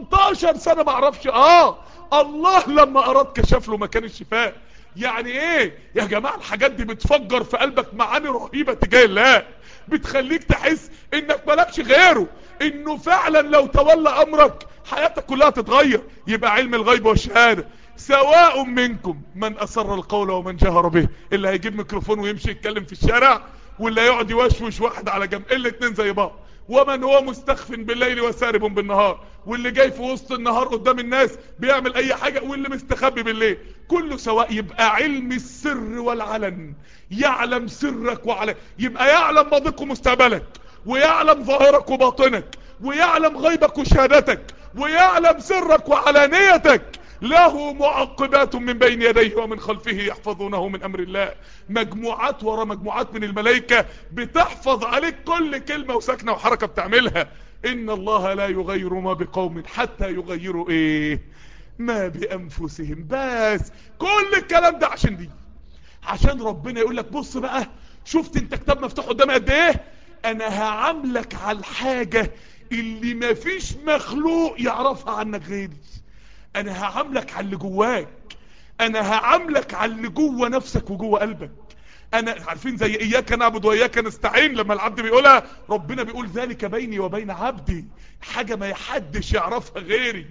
Speaker 2: 18 سنة ما اعرفش اه الله لما اراد كشف له مكان الشفاء يعني ايه يا جماعة الحاجات دي بتفجر في قلبك معاني رهيبة تجاه الله بتخليك تحس انك مالكش غيره انه فعلا لو تولى امرك حياتك كلها تتغير يبقى علم الغيب والشهادة سواء منكم من اسر القول ومن جهر به اللي هيجيب ميكروفون ويمشي يتكلم في الشارع واللي هيقعد يوشوش واحد على جنب الاتنين زي بعض ومن هو مستخف بالليل وسارب بالنهار واللي جاي في وسط النهار قدام الناس بيعمل اي حاجة واللي مستخبي بالليل كله سواء يبقى علم السر والعلن يعلم سرك وعلن يبقى يعلم ماضيك ومستقبلك ويعلم ظاهرك وباطنك ويعلم غيبك وشهادتك ويعلم سرك وعلانيتك له معقبات من بين يديه ومن خلفه يحفظونه من امر الله مجموعات ورا مجموعات من الملائكة بتحفظ عليك كل كلمة وسكنة وحركة بتعملها ان الله لا يغير ما بقوم حتى يغيروا ايه ما بانفسهم بس كل الكلام ده عشان دي عشان ربنا يقول لك بص بقى شفت انت كتاب مفتوح قدامي قد ايه انا هعاملك على الحاجة اللي مفيش مخلوق يعرفها عنك غيري انا هعاملك على اللي جواك انا هعاملك على اللي جوه نفسك وجوه قلبك انا عارفين زي اياك نعبد واياك نستعين لما العبد بيقولها ربنا بيقول ذلك بيني وبين عبدي حاجة ما حدش يعرفها غيري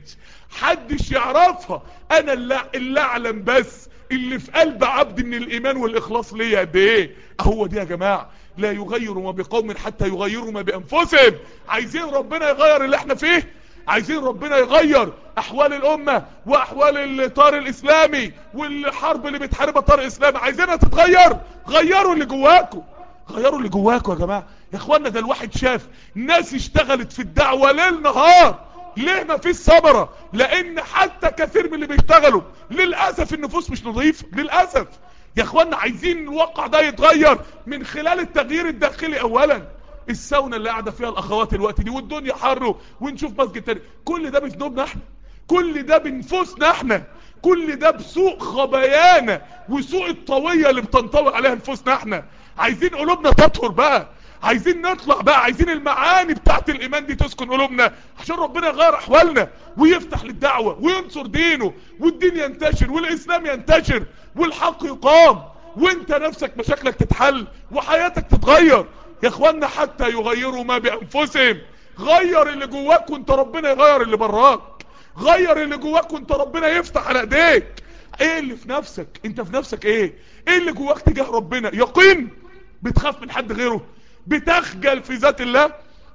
Speaker 2: حدش يعرفها انا اللي, اللي اعلم بس اللي في قلب عبدي من الايمان والاخلاص ليا قد ايه هو دي يا جماعة لا يغير ما بقوم حتى يغيروا ما بانفسهم عايزين ربنا يغير اللي احنا فيه عايزين ربنا يغير احوال الامة واحوال الطار الاسلامي والحرب اللي بتحاربها الطار الاسلامي عايزينها تتغير غيروا اللي جواكم غيروا اللي جواكم يا جماعة يا اخوانا ده الواحد شاف ناس اشتغلت في الدعوة ليل نهار ليه ما فيش ثمرة لان حتى كثير من اللي بيشتغلوا للأسف النفوس مش نظيفة للأسف يا اخوانا عايزين الواقع ده يتغير من خلال التغيير الداخلي اولا الساونا اللي قاعده فيها الاخوات الوقت دي والدنيا حر ونشوف مسجد تاني كل ده بذنوبنا احنا كل ده بنفوسنا احنا كل ده بسوء خبايانا وسوء الطوية اللي بتنطوي عليها نفوسنا احنا عايزين قلوبنا تطهر بقى عايزين نطلع بقى عايزين المعاني بتاعت الايمان دي تسكن قلوبنا عشان ربنا يغير احوالنا ويفتح للدعوة وينصر دينه والدين ينتشر والاسلام ينتشر والحق يقام وانت نفسك مشاكلك تتحل وحياتك تتغير يا اخوانا حتى يغيروا ما بانفسهم غير اللي جواك وانت ربنا يغير اللي براك غير اللي جواك وانت ربنا يفتح على ايديك ايه اللي في نفسك انت في نفسك ايه ايه اللي جواك تجاه ربنا يقين بتخاف من حد غيره بتخجل في ذات الله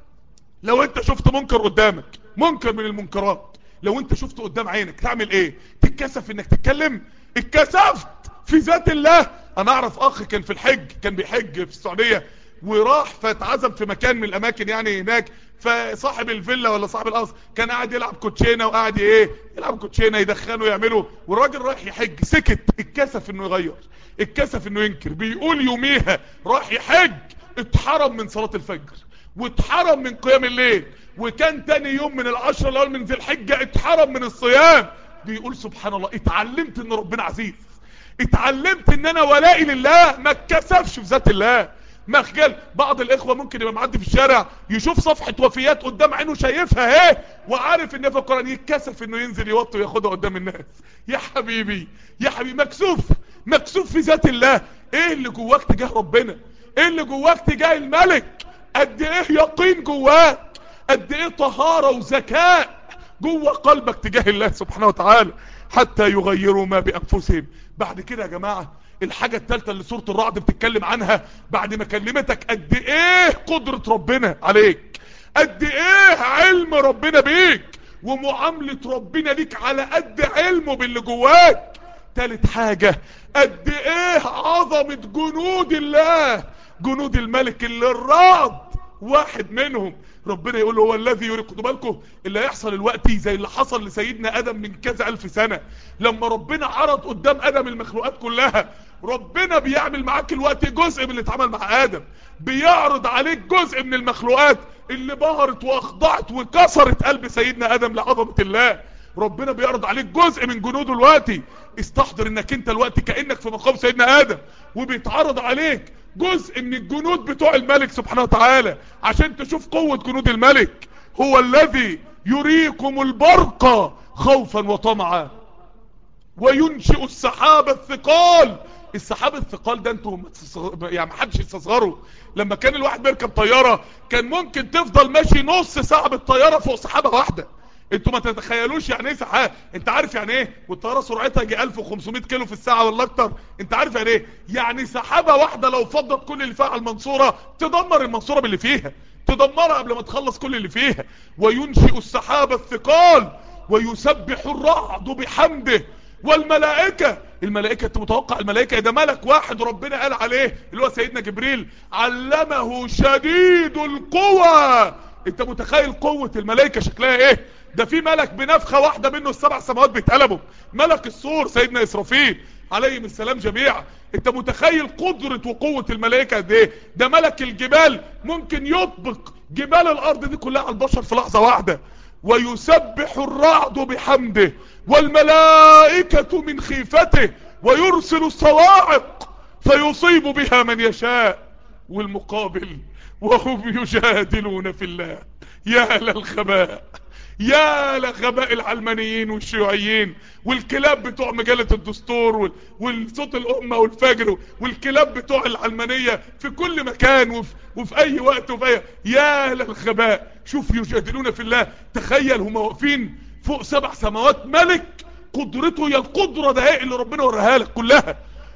Speaker 2: لو انت شفت منكر قدامك منكر من المنكرات لو انت شفته قدام عينك تعمل ايه تتكسف انك تتكلم اتكسفت في ذات الله انا اعرف اخ كان في الحج كان بيحج في السعودية وراح فاتعزم في مكان من الاماكن يعني هناك فصاحب الفيلا ولا صاحب القصر كان قاعد يلعب كوتشينه وقاعد ايه يلعب كوتشينه يدخنه يعمله والراجل رايح يحج سكت اتكسف انه يغير اتكسف انه ينكر بيقول يوميها راح يحج اتحرم من صلاة الفجر واتحرم من قيام الليل وكان تاني يوم من العشرة الاول من ذي الحجة اتحرم من الصيام بيقول سبحان الله اتعلمت ان ربنا عزيز اتعلمت ان انا ولائي لله ما اتكسفش في ذات الله مخجل بعض الاخوة ممكن يبقى معدي في الشارع يشوف صفحة وفيات قدام عينه شايفها ايه وعارف ان في القرآن يتكسف انه ينزل يوطي وياخدها قدام الناس يا حبيبي يا حبيبي مكسوف مكسوف في ذات الله ايه اللي جواك تجاه ربنا ايه اللي جواك تجاه الملك قد ايه يقين جواك قد ايه طهارة وذكاء جوه قلبك تجاه الله سبحانه وتعالى حتى يغيروا ما بانفسهم بعد كده يا جماعة الحاجة التالتة اللي سورة الرعد بتتكلم عنها بعد ما كلمتك قد ايه قدرة ربنا عليك قد ايه علم ربنا بيك ومعاملة ربنا ليك على قد علمه باللي جواك تالت حاجة قد ايه عظمة جنود الله جنود الملك اللي الرعد واحد منهم ربنا يقول هو الذي يريد خدوا بالكم اللي هيحصل الوقت زي اللي حصل لسيدنا ادم من كذا الف سنة لما ربنا عرض قدام ادم المخلوقات كلها ربنا بيعمل معاك الوقت جزء من اللي اتعمل مع ادم بيعرض عليك جزء من المخلوقات اللي بهرت واخضعت وكسرت قلب سيدنا ادم لعظمة الله ربنا بيعرض عليك جزء من جنوده الوقتي استحضر انك انت الوقت كأنك في مقام سيدنا ادم وبيتعرض عليك جزء من الجنود بتوع الملك سبحانه وتعالى عشان تشوف قوة جنود الملك هو الذي يريكم البرق خوفا وطمعا وينشئ السحاب الثقال السحاب الثقال ده انتوا يعني محدش يستصغروا لما كان الواحد بيركب طيارة كان ممكن تفضل ماشي نص ساعة بالطيارة فوق سحابة واحدة انتوا ما تتخيلوش يعني ايه سحاب انت عارف يعني ايه والطياره سرعتها يجي 1500 كيلو في الساعه ولا اكتر انت عارف يعني ايه يعني سحابه واحده لو فضت كل اللي فيها على المنصوره تدمر المنصوره باللي فيها تدمرها قبل ما تخلص كل اللي فيها وينشئ السحاب الثقال ويسبح الرعد بحمده والملائكة الملائكة انت متوقع الملائكة ده ملك واحد ربنا قال عليه اللي هو سيدنا جبريل علمه شديد القوى انت متخيل قوة الملائكة شكلها ايه ده في ملك بنفخة واحدة منه السبع سماوات بيتقلبوا ملك الصور سيدنا اسرافيل عليهم السلام جميعا انت متخيل قدرة وقوة الملائكة قد ايه ده ملك الجبال ممكن يطبق جبال الارض دي كلها على البشر في لحظة واحدة ويسبح الرعد بحمده والملائكة من خيفته ويرسل الصواعق فيصيب بها من يشاء والمقابل وهم يجادلون في الله يا للخباء يا لغباء العلمانيين والشيوعيين والكلاب بتوع مجلة الدستور وال- والصوت الأمة والفجر والكلاب بتوع العلمانية في كل مكان وفي, وفي أي وقت وفي أي يا للغباء شوف يجادلون في الله تخيل هم واقفين فوق سبع سماوات ملك قدرته هي القدرة ده اللي ربنا وراها لك كلها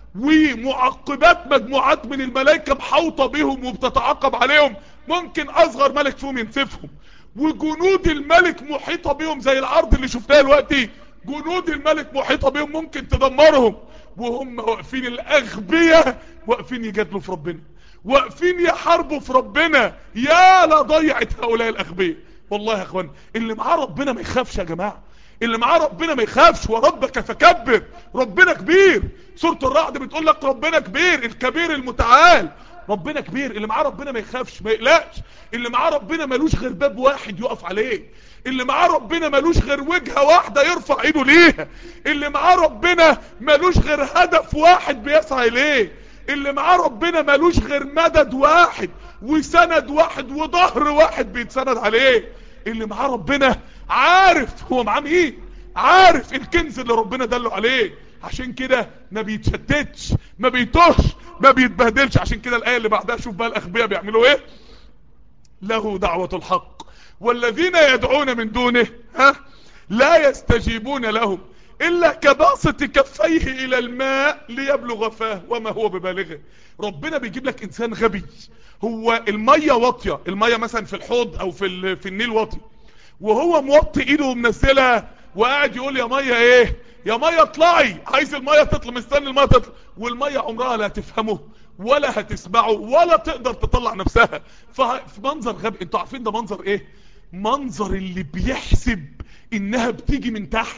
Speaker 2: ومعقبات مجموعات من الملائكة محوطة بهم وبتتعاقب عليهم ممكن اصغر ملك فيهم ينسفهم وجنود الملك محيطة بهم زي العرض اللي شفتها دلوقتي جنود الملك محيطة بهم ممكن تدمرهم وهم واقفين الاغبياء واقفين يجادلوا في ربنا واقفين يحاربوا في ربنا يا لا ضيعت هؤلاء الاغبياء والله يا اخوان اللي معاه ربنا ما يخافش يا جماعه اللي معاه ربنا ما يخافش وربك فكبر ربنا كبير سورة الرعد بتقول لك ربنا كبير الكبير المتعال ربنا كبير اللي معاه ربنا ما يخافش ما يقلقش اللي معاه ربنا ملوش غير باب واحد يقف عليه اللي معاه ربنا ملوش غير وجهة واحدة يرفع ايده ليها اللي معاه ربنا ملوش غير هدف واحد بيسعى اليه اللي معاه ربنا ملوش غير مدد واحد وسند واحد وظهر واحد بيتسند عليه اللي معاه ربنا عارف هو معاه مين عارف الكنز اللي ربنا دله عليه عشان كده ما بيتشتتش ما بيتوهش ما بيتبهدلش عشان كده الآية اللي بعدها شوف بقى الأخبياء بيعملوا ايه له دعوة الحق والذين يدعون من دونه ها لا يستجيبون لهم إلا كباسط كفيه إلى الماء ليبلغ فاه وما هو ببالغه ربنا بيجيب لك إنسان غبي هو المية واطية المية مثلا في الحوض أو في, ال- في النيل واطي وهو موطي إيده ومنزلها وقاعد يقول يا مية إيه يا مية اطلعي عايز المية تطلع مستني المية تطلع والمية عمرها لا تفهمه ولا هتسمعه ولا تقدر تطلع نفسها فه- في منظر غبي انتوا عارفين ده منظر ايه منظر اللي بيحسب انها بتيجي من تحت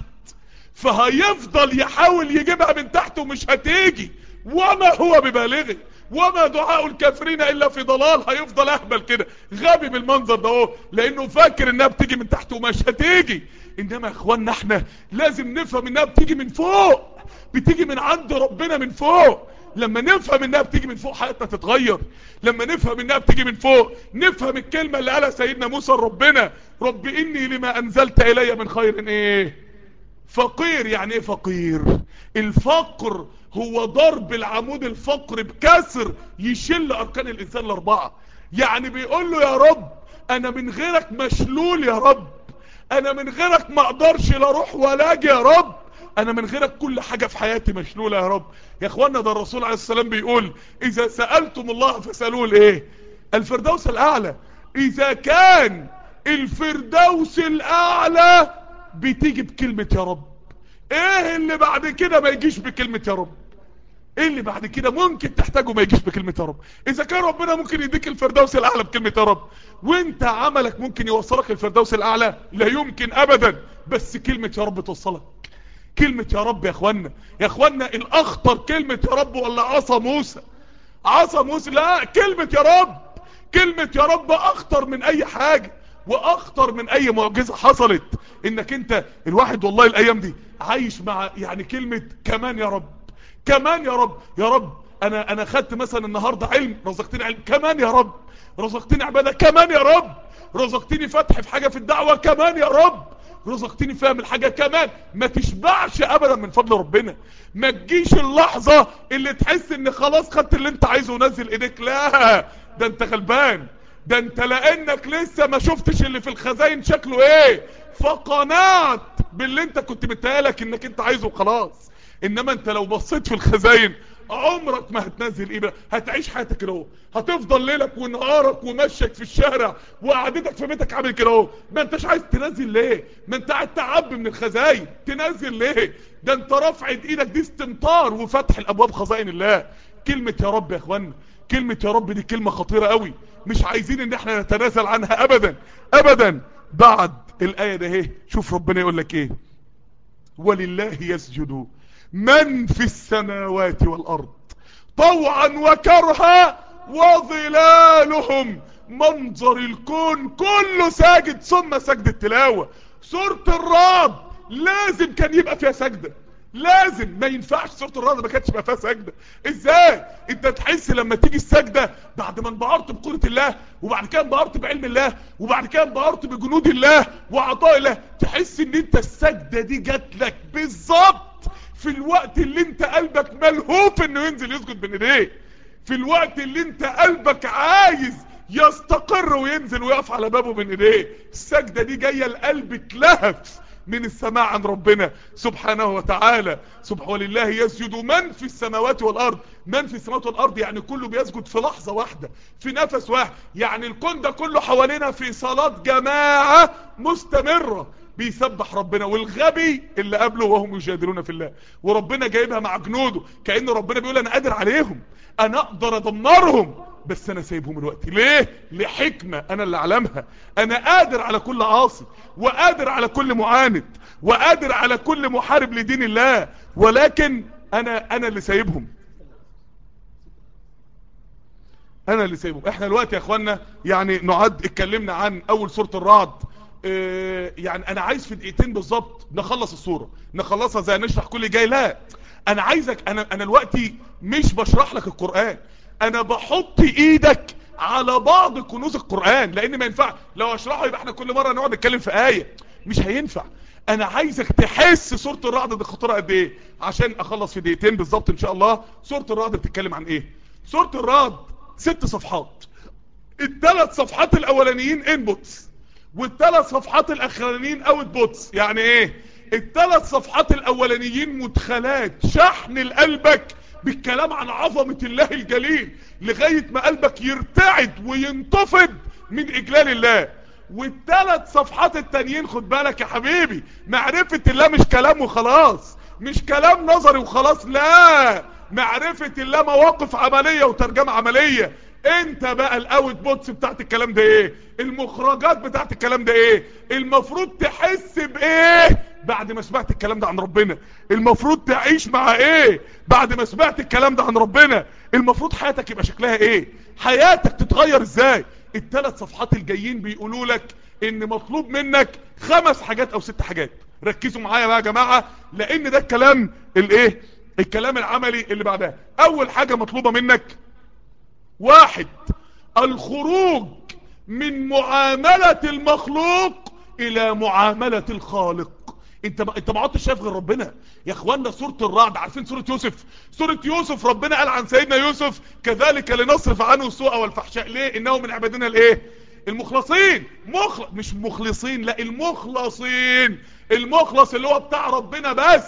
Speaker 2: فهيفضل يحاول يجيبها من تحت ومش هتيجي وما هو ببالغه وما دعاء الكافرين الا في ضلال هيفضل اهبل كده غبي بالمنظر ده اهو لانه فاكر انها بتيجي من تحت ومش هتيجي انما يا اخوانا احنا لازم نفهم انها بتيجي من فوق بتيجي من عند ربنا من فوق لما نفهم انها بتيجي من فوق حياتنا تتغير لما نفهم انها بتيجي من فوق نفهم الكلمة اللي قالها سيدنا موسى لربنا رب اني لما انزلت الي من خير ايه فقير يعني ايه فقير الفقر هو ضرب العمود الفقر بكسر يشل اركان الانسان الاربعة يعني بيقول له يا رب انا من غيرك مشلول يا رب انا من غيرك ما اقدرش لا اروح ولا اجي يا رب انا من غيرك كل حاجة في حياتي مشلولة يا رب يا اخوانا ده الرسول عليه السلام بيقول اذا سألتم الله فسألوه الايه الفردوس الاعلى اذا كان الفردوس الاعلى بتيجي بكلمة يا رب ايه اللي بعد كده ما يجيش بكلمة يا رب ايه اللي بعد كده ممكن تحتاجه ما يجيش بكلمة يا رب اذا كان ربنا ممكن يديك الفردوس الاعلى بكلمة يا رب وانت عملك ممكن يوصلك الفردوس الاعلى لا يمكن ابدا بس كلمة يا رب توصلك كلمة يا رب يا اخوانا يا اخوانا الاخطر كلمة يا رب ولا عصا موسى عصا موسى لا كلمة يا رب كلمة يا رب اخطر من اي حاجة واخطر من اي معجزة حصلت انك انت الواحد والله الايام دي عايش مع يعني كلمة كمان يا رب كمان يا رب يا رب انا انا خدت مثلا النهاردة علم رزقتني علم كمان يا رب رزقتني عبادة كمان يا رب رزقتني فتح في حاجة في الدعوة كمان يا رب رزقتني فاهم الحاجة كمان ما تشبعش ابدا من فضل ربنا ما تجيش اللحظة اللي تحس ان خلاص خدت اللي انت عايزه ونزل ايديك لا ده انت غلبان ده انت لانك لسه ما شفتش اللي في الخزاين شكله ايه فقنعت باللي انت كنت متهيألك انك انت عايزه وخلاص انما انت لو بصيت في الخزاين عمرك ما هتنزل ايه بقى هتعيش حياتك كده اهو هتفضل ليلك ونهارك ومشيك في الشارع وقعدتك في بيتك عامل كده اهو ما انتش عايز تنزل ليه ما انت قاعد تعبي من الخزاين تنزل ليه ده انت رفع ايدك دي استمطار وفتح الابواب خزائن الله كلمة يا رب يا اخوانا كلمة يا رب دي كلمة خطيرة قوي مش عايزين ان احنا نتنازل عنها ابدا ابدا بعد الاية ده اهي شوف ربنا يقول لك ايه ولله يسجد من في السماوات والارض طوعا وكرها وظلالهم منظر الكون كله ساجد ثم سجد التلاوة سورة الرعد لازم كان يبقى فيها سجدة لازم ما ينفعش سورة الرعد ما كانتش يبقى فيها سجدة ازاي انت تحس لما تيجي السجدة بعد ما انبهرت بقدرة الله وبعد كده انبهرت بعلم الله وبعد كده انبهرت بجنود الله وعطاء الله تحس ان انت السجدة دي جات لك بالظبط في الوقت اللي انت قلبك ملهوف انه ينزل يسجد بين ايديه في الوقت اللي انت قلبك عايز يستقر وينزل ويقف على بابه بين ايديه السجدة دي جاية القلب اتلهف من السماع عن ربنا سبحانه وتعالى سبحانه ولله يسجد من في السماوات والارض من في السماوات والارض يعني كله بيسجد في لحظة واحدة في نفس واحد يعني الكون ده كله حوالينا في صلاة جماعة مستمرة بيسبح ربنا والغبي اللي قبله وهم يجادلون في الله وربنا جايبها مع جنوده كأن ربنا بيقول انا قادر عليهم انا اقدر ادمرهم بس انا سايبهم الوقت ليه لحكمة انا اللي اعلمها انا قادر على كل عاصي وقادر على كل معاند وقادر على كل محارب لدين الله ولكن انا انا اللي سايبهم انا اللي سايبهم احنا الوقت يا اخوانا يعني نعد اتكلمنا عن اول سورة الرعد اه يعني انا عايز في دقيقتين بالظبط نخلص الصورة نخلصها زي نشرح كل جاي لا انا عايزك انا انا دلوقتي مش بشرح لك القرآن انا بحط ايدك على بعض كنوز القرآن لان ما ينفع لو اشرحه يبقى احنا كل مرة نقعد نتكلم في آية مش هينفع انا عايزك تحس سورة الرعد دي خطيرة قد ايه عشان اخلص في دقيقتين بالظبط ان شاء الله سورة الرعد بتتكلم عن ايه سورة الرعد ست صفحات الثلاث صفحات الاولانيين انبوتس والثلاث صفحات الاخرانيين اوت بوتس يعني ايه الثلاث صفحات الاولانيين مدخلات شحن لقلبك بالكلام عن عظمة الله الجليل لغاية ما قلبك يرتعد وينتفض من اجلال الله والثلاث صفحات التانيين خد بالك يا حبيبي معرفة الله مش كلام وخلاص مش كلام نظري وخلاص لا معرفة الله مواقف عملية وترجمة عملية انت بقى الاوت بوتس بتاعت الكلام ده ايه المخرجات بتاعت الكلام ده ايه المفروض تحس بايه بعد ما سمعت الكلام ده عن ربنا المفروض تعيش مع ايه بعد ما سمعت الكلام ده عن ربنا المفروض حياتك يبقى شكلها ايه حياتك تتغير ازاي الثلاث صفحات الجايين بيقولوا لك ان مطلوب منك خمس حاجات او ست حاجات ركزوا معايا بقى يا جماعة لان ده الكلام الايه الكلام العملي اللي بعدها اول حاجة مطلوبة منك واحد الخروج من معاملة المخلوق الى معاملة الخالق انت ما انت ما عدتش شايف غير ربنا يا اخوانا سوره الرعد عارفين سوره يوسف سوره يوسف ربنا قال عن سيدنا يوسف كذلك لنصرف عنه السوء والفحشاء ليه انه من عبادنا الايه المخلصين مخلص مش مخلصين لا المخلصين المخلص اللي هو بتاع ربنا بس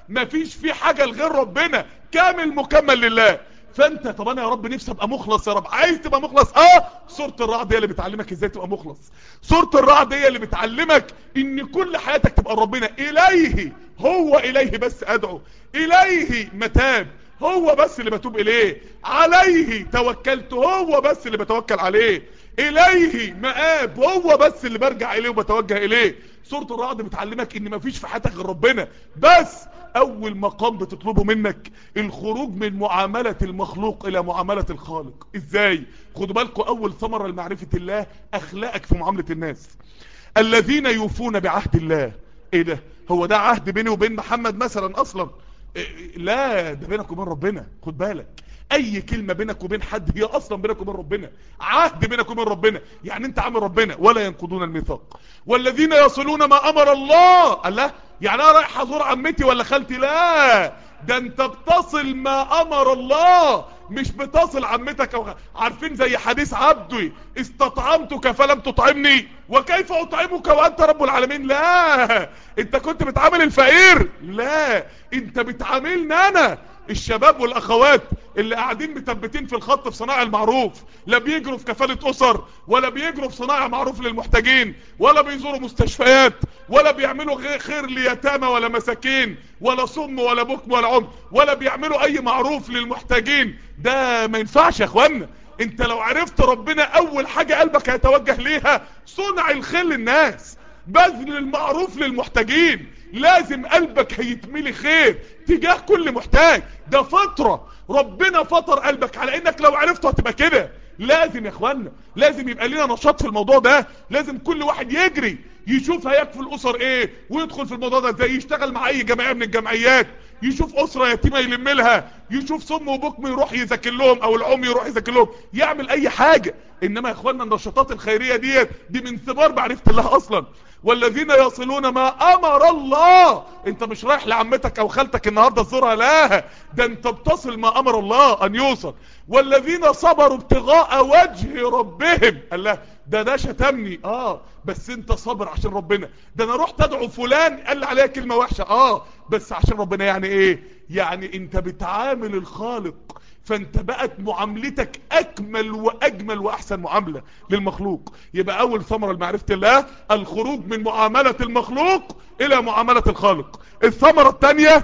Speaker 2: مفيش فيه حاجة لغير ربنا كامل مكمل لله فانت طب انا يا رب نفسي ابقى مخلص يا رب عايز تبقى مخلص اه سورة الرعد هي اللي بتعلمك ازاي تبقى مخلص سورة الرعد هي اللي بتعلمك ان كل حياتك تبقى ربنا اليه هو اليه بس ادعو اليه متاب هو بس اللي بتوب اليه عليه توكلت هو بس اللي بتوكل عليه اليه مآب هو بس اللي برجع اليه وبتوجه اليه سورة الرعد بتعلمك ان مفيش في حياتك غير ربنا بس اول مقام بتطلبه منك الخروج من معاملة المخلوق الى معاملة الخالق ازاي خدوا بالكم اول ثمرة لمعرفة الله اخلاقك في معاملة الناس الذين يوفون بعهد الله ايه ده هو ده عهد بيني وبين محمد مثلا اصلا إيه لا ده بينك وبين ربنا خد بالك اي كلمة بينك وبين حد هي اصلا بينك وبين ربنا عهد بينك وبين ربنا يعني انت عامل ربنا ولا ينقضون الميثاق والذين يصلون ما امر الله الله يعني انا رايح ازور عمتي ولا خالتي لا ده انت بتصل ما امر الله مش بتصل عمتك او عارفين زي حديث عبدي استطعمتك فلم تطعمني وكيف اطعمك وانت رب العالمين لا انت كنت بتعامل الفقير لا انت بتعاملني انا الشباب والاخوات اللي قاعدين مثبتين في الخط في صناعة المعروف لا بيجروا في كفالة اسر ولا بيجروا في صناعة معروف للمحتاجين ولا بيزوروا مستشفيات ولا بيعملوا خير ليتامى ولا مساكين ولا صم ولا بكم ولا عم ولا بيعملوا اي معروف للمحتاجين ده ما ينفعش يا اخوانا انت لو عرفت ربنا اول حاجة قلبك هيتوجه ليها صنع الخير للناس بذل المعروف للمحتاجين لازم قلبك هيتملي خير تجاه كل محتاج ده فطرة ربنا فطر قلبك على انك لو عرفته هتبقى كده لازم يا اخوانا لازم يبقى لنا نشاط في الموضوع ده لازم كل واحد يجري يشوف هيكفي الاسر ايه ويدخل في الموضوع ده ازاي يشتغل مع اي جمعيه من الجمعيات يشوف اسره يتيمه يلم لها يشوف سم وبكم يروح يذاكر لهم او العمي يروح يذاكر لهم يعمل اي حاجه انما يا اخوانا النشاطات الخيريه ديت دي من ثمار معرفه الله اصلا والذين يصلون ما امر الله انت مش رايح لعمتك او خالتك النهارده تزورها لا ده انت بتصل ما امر الله ان يوصل والذين صبروا ابتغاء وجه ربهم الله ده ده شتمني اه بس انت صابر عشان ربنا ده انا رحت ادعو فلان قال لي عليها كلمه وحشه اه بس عشان ربنا يعني ايه يعني انت بتعامل الخالق فانت بقت معاملتك اكمل واجمل واحسن معاملة للمخلوق يبقى اول ثمرة لمعرفة الله الخروج من معاملة المخلوق الى معاملة الخالق الثمرة الثانية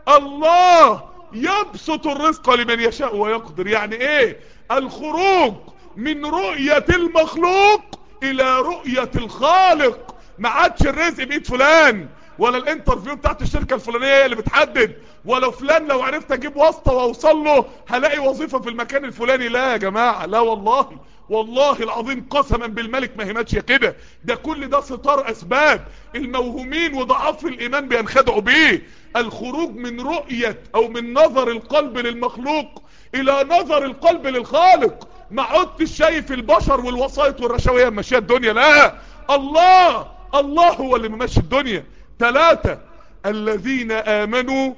Speaker 2: الله يبسط الرزق لمن يشاء ويقدر يعني ايه الخروج من رؤية المخلوق الى رؤية الخالق ما عادش الرزق بايد فلان ولا الانترفيو بتاعت الشركة الفلانية هي اللي بتحدد ولا فلان لو عرفت اجيب واسطة واوصل له هلاقي وظيفة في المكان الفلاني لا يا جماعة لا والله والله العظيم قسما بالملك ما هي ماشيه كده ده كل ده ستار اسباب الموهومين وضعاف الايمان بينخدعوا بيه الخروج من رؤية او من نظر القلب للمخلوق الى نظر القلب للخالق ما عدتش شايف البشر والوسائط والرشاوية ماشيه الدنيا لا الله الله هو اللي ممشي الدنيا ثلاثة الذين آمنوا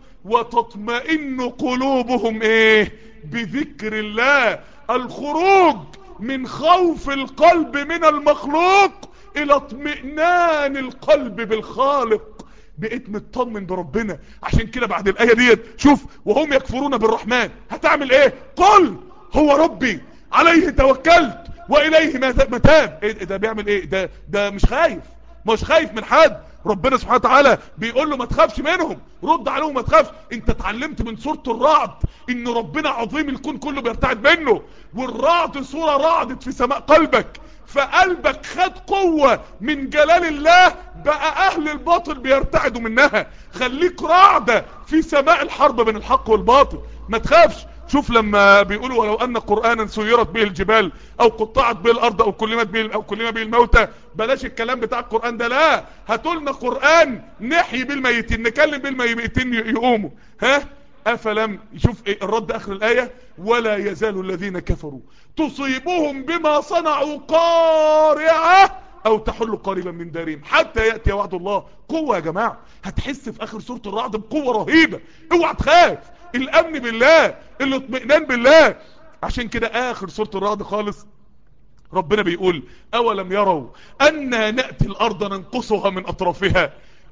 Speaker 2: وتطمئن قلوبهم ايه بذكر الله الخروج من خوف القلب من المخلوق الى اطمئنان القلب بالخالق بقيت مطمن بربنا عشان كده بعد الآية ديت شوف وهم يكفرون بالرحمن هتعمل ايه قل هو ربي عليه توكلت واليه متاب إيه ده بيعمل ايه ده ده مش خايف مش خايف من حد ربنا سبحانه وتعالى بيقول له ما تخافش منهم رد عليهم ما تخافش انت اتعلمت من سورة الرعد ان ربنا عظيم الكون كله بيرتعد منه والرعد صورة رعدت في سماء قلبك فقلبك خد قوة من جلال الله بقى اهل الباطل بيرتعدوا منها خليك رعدة في سماء الحرب بين الحق والباطل ما تخافش شوف لما بيقولوا ولو ان قرآنا سيرت به الجبال او قطعت به الارض او كلمت به او كلمة به الموتى بلاش الكلام بتاع القرآن ده لا هاتولنا قرآن نحيي به الميتين نكلم به الميتين يقوموا ها افلم يشوف ايه الرد اخر الاية ولا يزال الذين كفروا تصيبهم بما صنعوا قارعة او تحل قريبا من دارهم حتى يأتي وعد الله قوة يا جماعة هتحس في اخر سورة الرعد بقوة رهيبة اوعى تخاف الامن بالله الاطمئنان بالله عشان كده اخر سورة الرعد خالص ربنا بيقول اولم يروا انا نأتي الارض ننقصها من اطرافها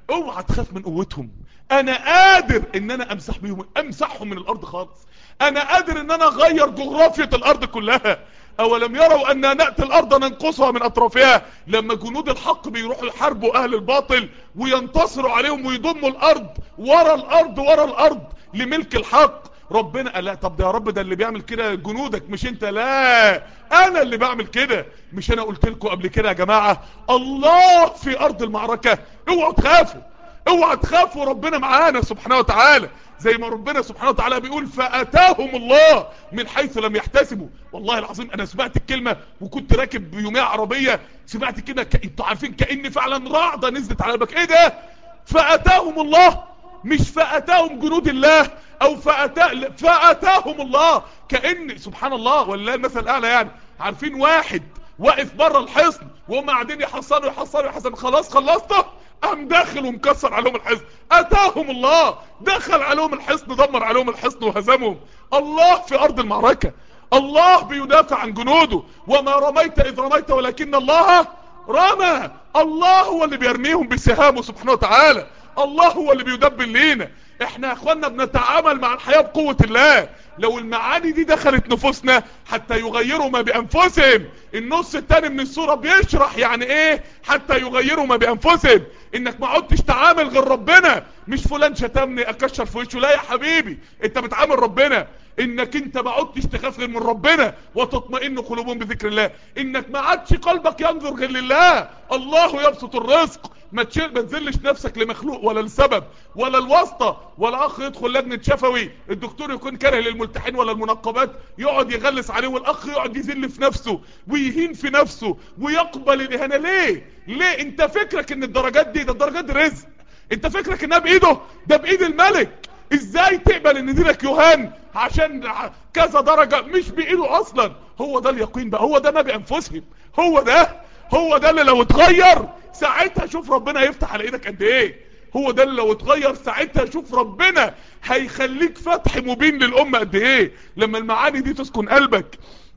Speaker 2: اوعى تخاف من قوتهم انا قادر ان انا امسح بيهم امسحهم من الارض خالص انا قادر ان انا اغير جغرافية الارض كلها اولم يروا ان نأتي الارض ننقصها من اطرافها لما جنود الحق بيروحوا يحاربوا اهل الباطل وينتصروا عليهم ويضموا الارض ورا الارض ورا الارض لملك الحق ربنا قال لا طب ده يا رب ده اللي بيعمل كده جنودك مش انت لا انا اللي بعمل كده مش انا قلت لكم قبل كده يا جماعة الله في ارض المعركة اوعوا تخافوا اوعى تخافوا ربنا معانا سبحانه وتعالى زي ما ربنا سبحانه وتعالى بيقول فاتاهم الله من حيث لم يحتسبوا والله العظيم انا سمعت الكلمة وكنت راكب بيومية عربية سمعت كده ك... انتوا عارفين كأن فعلا رعدة نزلت على قلبك ايه ده فاتاهم الله مش فاتاهم جنود الله او فأتا... فاتاهم الله كأن سبحان الله ولا المثل الاعلى يعني عارفين واحد واقف بره الحصن وهم قاعدين يحصنوا يحصنوا يحصنوا خلاص خلصته قام داخل ومكسر عليهم الحصن اتاهم الله دخل عليهم الحصن دمر عليهم الحصن وهزمهم الله في ارض المعركة الله بيدافع عن جنوده وما رميت اذ رميت ولكن الله رمى الله هو اللي بيرميهم بسهامه سبحانه وتعالى الله هو اللي بيدبر لينا احنا يا اخوانا بنتعامل مع الحياة بقوة الله لو المعاني دي دخلت نفوسنا حتى يغيروا ما بانفسهم النص التاني من الصورة بيشرح يعني ايه حتى يغيروا ما بانفسهم انك ما عدتش تعامل غير ربنا مش فلان شتمني اكشر في وشه لا يا حبيبي انت بتعامل ربنا انك انت ما عدتش تخاف غير من ربنا وتطمئن قلوبهم بذكر الله انك ما عادش قلبك ينظر غير لله الله يبسط الرزق ما تشيل ما تذلش نفسك لمخلوق ولا لسبب ولا الواسطه ولا اخ يدخل لجنه شفوي الدكتور يكون كاره للملتحين ولا المنقبات يقعد يغلس عليه والاخ يقعد يذل في نفسه ويهين في نفسه ويقبل الاهانه ليه ليه انت فكرك ان الدرجات دي ده الدرجات دي رزق انت فكرك انها بايده ده بايد الملك ازاي تقبل ان دينك يهان عشان كذا درجة مش بايده اصلا هو ده اليقين بقى هو ده ما بانفسهم هو ده هو ده اللي لو اتغير ساعتها شوف ربنا يفتح على ايدك قد ايه هو ده اللي لو اتغير ساعتها شوف ربنا هيخليك فتح مبين للأمة قد ايه لما المعاني دي تسكن قلبك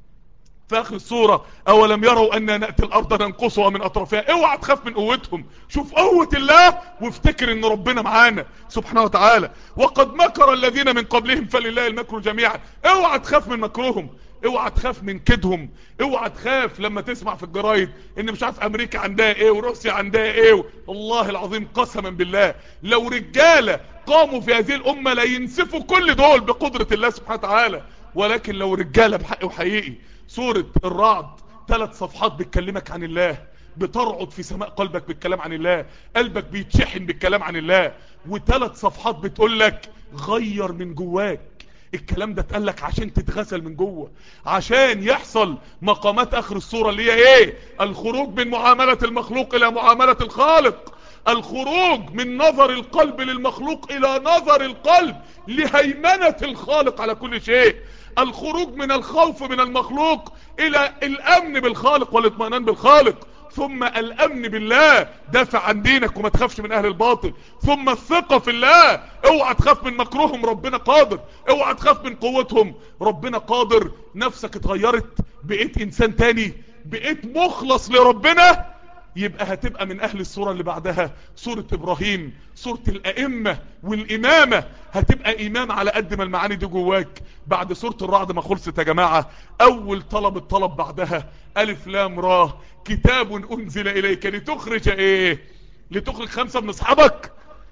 Speaker 2: في اخر الصورة اولم يروا ان نأتي الارض ننقصها من اطرافها اوعى تخاف من قوتهم شوف قوة الله وافتكر ان ربنا معانا سبحانه وتعالى وقد مكر الذين من قبلهم فلله المكر جميعا اوعى تخاف من مكرهم اوعى تخاف من كدهم اوعى تخاف لما تسمع في الجرايد ان مش عارف امريكا عندها ايه وروسيا عندها ايه والله العظيم قسما بالله لو رجالة قاموا في هذه الامة لا ينسفوا كل دول بقدرة الله سبحانه وتعالى ولكن لو رجالة بحق وحقيقي سورة الرعد ثلاث صفحات بتكلمك عن الله بترعد في سماء قلبك بالكلام عن الله قلبك بيتشحن بالكلام عن الله وثلاث صفحات بتقول لك غير من جواك الكلام ده اتقال لك عشان تتغسل من جوه عشان يحصل مقامات اخر الصورة اللي هي ايه الخروج من معاملة المخلوق الى معاملة الخالق الخروج من نظر القلب للمخلوق الى نظر القلب لهيمنة الخالق على كل شيء الخروج من الخوف من المخلوق الى الامن بالخالق والاطمئنان بالخالق ثم الامن بالله دافع عن دينك وما تخافش من اهل الباطل ثم الثقة في الله اوعى تخاف من مكروهم ربنا قادر اوعى تخاف من قوتهم ربنا قادر نفسك اتغيرت بقيت انسان تاني بقيت مخلص لربنا يبقى هتبقى من اهل الصورة اللي بعدها صورة ابراهيم صورة الائمة والامامة هتبقى امام على قد ما المعاني دي جواك بعد صورة الرعد ما خلصت يا جماعة اول طلب الطلب بعدها الف لام را كتاب انزل اليك لتخرج ايه لتخرج خمسة من اصحابك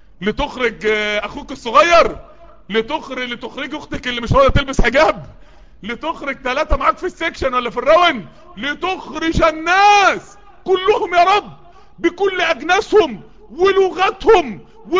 Speaker 2: لتخرج اخوك الصغير لتخرج لتخرج اختك اللي مش راضيه تلبس حجاب لتخرج ثلاثة معاك في السكشن ولا في الراون لتخرج الناس كلهم يا رب بكل اجناسهم ولغتهم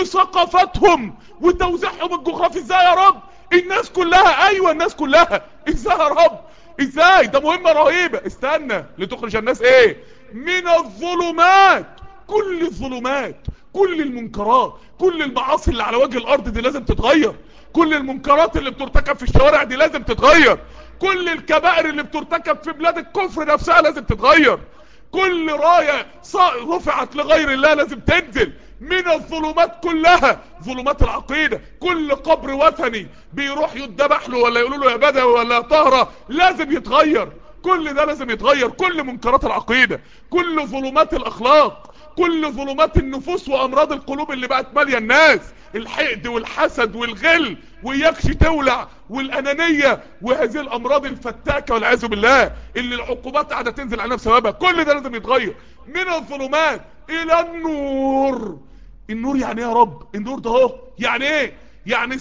Speaker 2: وثقافتهم وتوزيعهم الجغرافي ازاي يا رب الناس كلها ايوه الناس كلها ازاي يا رب ازاي ده مهمة رهيبة استنى لتخرج الناس ايه من الظلمات كل الظلمات كل المنكرات كل المعاصي اللي على وجه الارض دي لازم تتغير كل المنكرات اللي بترتكب في الشوارع دي لازم تتغير كل الكبائر اللي بترتكب في بلاد الكفر نفسها لازم تتغير كل راية رفعت لغير الله لازم تنزل من الظلمات كلها ظلمات العقيدة كل قبر وثني بيروح يتذبح له ولا يقولوا له يا بدوي ولا يا طهرة لازم يتغير كل ده لازم يتغير كل منكرات العقيدة كل ظلمات الاخلاق كل ظلمات النفوس وامراض القلوب اللي بقت ماليه الناس الحقد والحسد والغل وياكش تولع والانانيه وهذه الامراض الفتاكه والعياذ بالله اللي العقوبات قاعده تنزل علينا بسببها كل ده لازم يتغير من الظلمات الى النور النور يعني ايه يا رب النور ده اهو يعني ايه يعني ال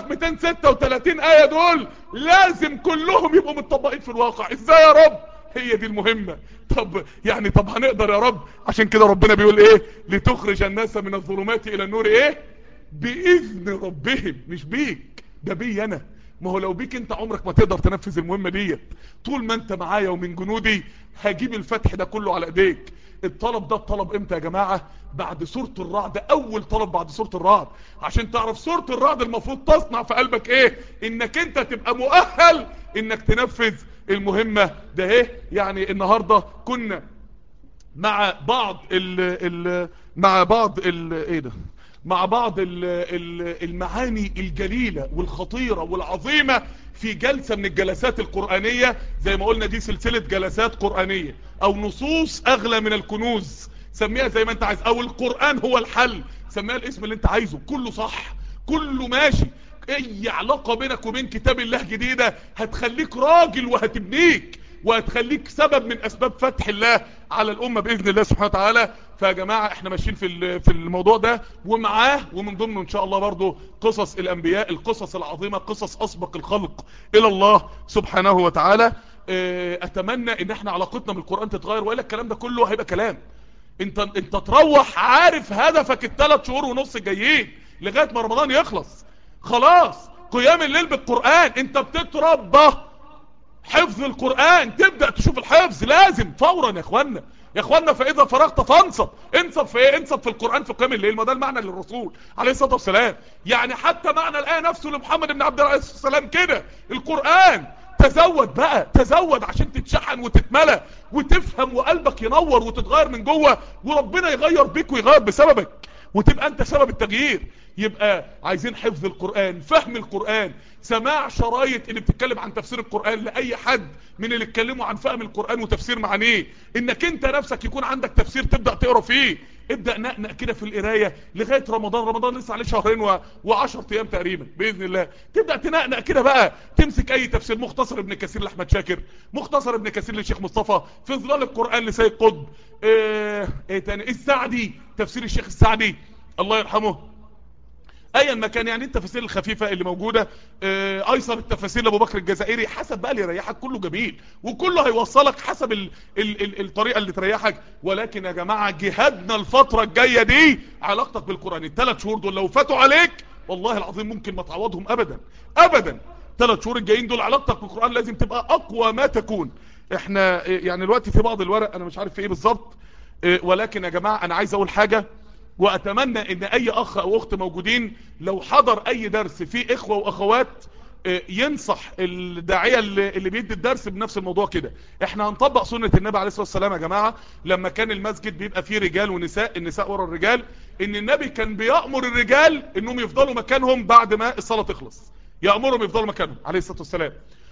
Speaker 2: 6236 ايه دول لازم كلهم يبقوا متطبقين في الواقع ازاي يا رب هي دي المهمة طب يعني طب هنقدر يا رب عشان كده ربنا بيقول ايه لتخرج الناس من الظلمات الى النور ايه باذن ربهم مش بيك ده بي انا ما هو لو بيك انت عمرك ما تقدر تنفذ المهمة ديت طول ما انت معايا ومن جنودي هجيب الفتح ده كله على ايديك الطلب ده الطلب امتى يا جماعة بعد سورة الرعد اول طلب بعد سورة الرعد عشان تعرف سورة الرعد المفروض تصنع في قلبك ايه انك انت تبقى مؤهل انك تنفذ المهمة ده ايه يعني النهاردة كنا مع بعض ال ال مع بعض ال ايه ده مع بعض ال ال المعاني الجليلة والخطيرة والعظيمة في جلسة من الجلسات القرآنية زي ما قلنا دي سلسلة جلسات قرآنية او نصوص اغلى من الكنوز سميها زي ما انت عايز او القرآن هو الحل سميها الاسم اللي انت عايزه كله صح كله ماشي اي علاقة بينك وبين كتاب الله جديدة هتخليك راجل وهتبنيك وهتخليك سبب من اسباب فتح الله على الامة باذن الله سبحانه وتعالى فيا جماعة احنا ماشيين في في الموضوع ده ومعاه ومن ضمنه ان شاء الله برضو قصص الانبياء القصص العظيمة قصص اسبق الخلق الى الله سبحانه وتعالى اتمنى ان احنا علاقتنا بالقرآن تتغير والا الكلام ده كله هيبقى كلام انت انت تروح عارف هدفك الثلاث شهور ونص الجايين لغاية ما رمضان يخلص خلاص قيام الليل بالقرآن انت بتتربى حفظ القرآن تبدأ تشوف الحفظ لازم فورا يا اخوانا يا اخوانا فاذا فرغت فانصب انصب في ايه انصب في القرآن في قيام الليل ما ده المعنى للرسول عليه الصلاة والسلام يعني حتى معنى الآية نفسه لمحمد بن عبد الله عليه الصلاة والسلام كده القرآن تزود بقى تزود عشان تتشحن وتتملى وتفهم وقلبك ينور وتتغير من جوه وربنا يغير بيك ويغير بسببك وتبقى انت سبب التغيير يبقى عايزين حفظ القرآن فهم القرآن سماع شرايط اللي بتتكلم عن تفسير القرآن لأي حد من اللي اتكلموا عن فهم القرآن وتفسير معانيه انك انت نفسك يكون عندك تفسير تبدأ تقرا فيه ابدأ نقنق كده في القراية لغاية رمضان رمضان لسه عليه شهرين و... وعشر ايام تقريبا بإذن الله تبدأ تنقنق كده بقى تمسك اي تفسير مختصر ابن كثير لأحمد شاكر مختصر ابن كثير للشيخ مصطفى في ظلال القرآن لسيد قطب ايه, ايه تاني السعدي تفسير الشيخ السعدي الله يرحمه ايا ما كان يعني التفاسير الخفيفة اللي موجودة اه ايسر التفاسير لابو بكر الجزائري حسب بقى اللي يريحك كله جميل وكله هيوصلك حسب ال ال ال الطريقة اللي تريحك ولكن يا جماعة جهادنا الفترة الجاية دي علاقتك بالقرآن الثلاث شهور دول لو فاتوا عليك والله العظيم ممكن ما تعوضهم ابدا ابدا ثلاث شهور الجايين دول علاقتك بالقرآن لازم تبقى اقوى ما تكون احنا يعني الوقت في بعض الورق انا مش عارف في ايه بالظبط اه ولكن يا جماعة انا عايز اقول حاجة واتمنى ان اي اخ او اخت موجودين لو حضر اي درس فيه اخوة واخوات ينصح الداعية اللي بيدي الدرس بنفس الموضوع كده احنا هنطبق سنة النبي عليه الصلاة والسلام يا جماعة لما كان المسجد بيبقى فيه رجال ونساء النساء ورا الرجال ان النبي كان بيأمر الرجال انهم يفضلوا مكانهم بعد ما الصلاة تخلص يأمرهم يفضلوا مكانهم عليه الصلاة والسلام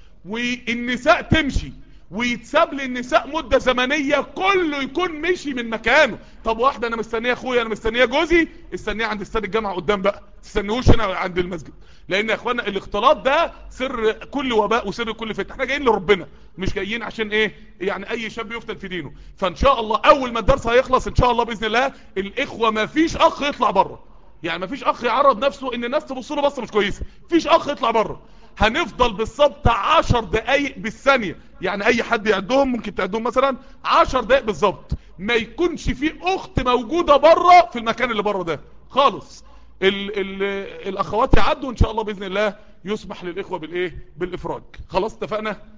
Speaker 2: والنساء تمشي ويتساب للنساء مدة زمنية كله يكون مشي من مكانه طب واحدة انا مستنية اخويا انا مستنية جوزي استنيه عند استاد الجامعة قدام بقى تستنيهوش هنا عند المسجد لان يا اخوانا الاختلاط ده سر كل وباء وسر كل فتنة احنا جايين لربنا مش جايين عشان ايه يعني اي شاب يفتن في دينه فان شاء الله اول ما الدرس هيخلص ان شاء الله باذن الله الاخوة ما فيش اخ يطلع بره يعني ما فيش اخ يعرض نفسه ان الناس تبص له بصه مش كويسه فيش اخ يطلع بره هنفضل بالظبط 10 دقايق بالثانيه يعني اي حد يعدهم ممكن تعدهم مثلا 10 دقايق بالظبط ما يكونش في اخت موجوده بره في المكان اللي بره ده خالص ال ال الاخوات يعدوا ان شاء الله باذن الله يسمح للاخوه بالايه بالافراج خلاص اتفقنا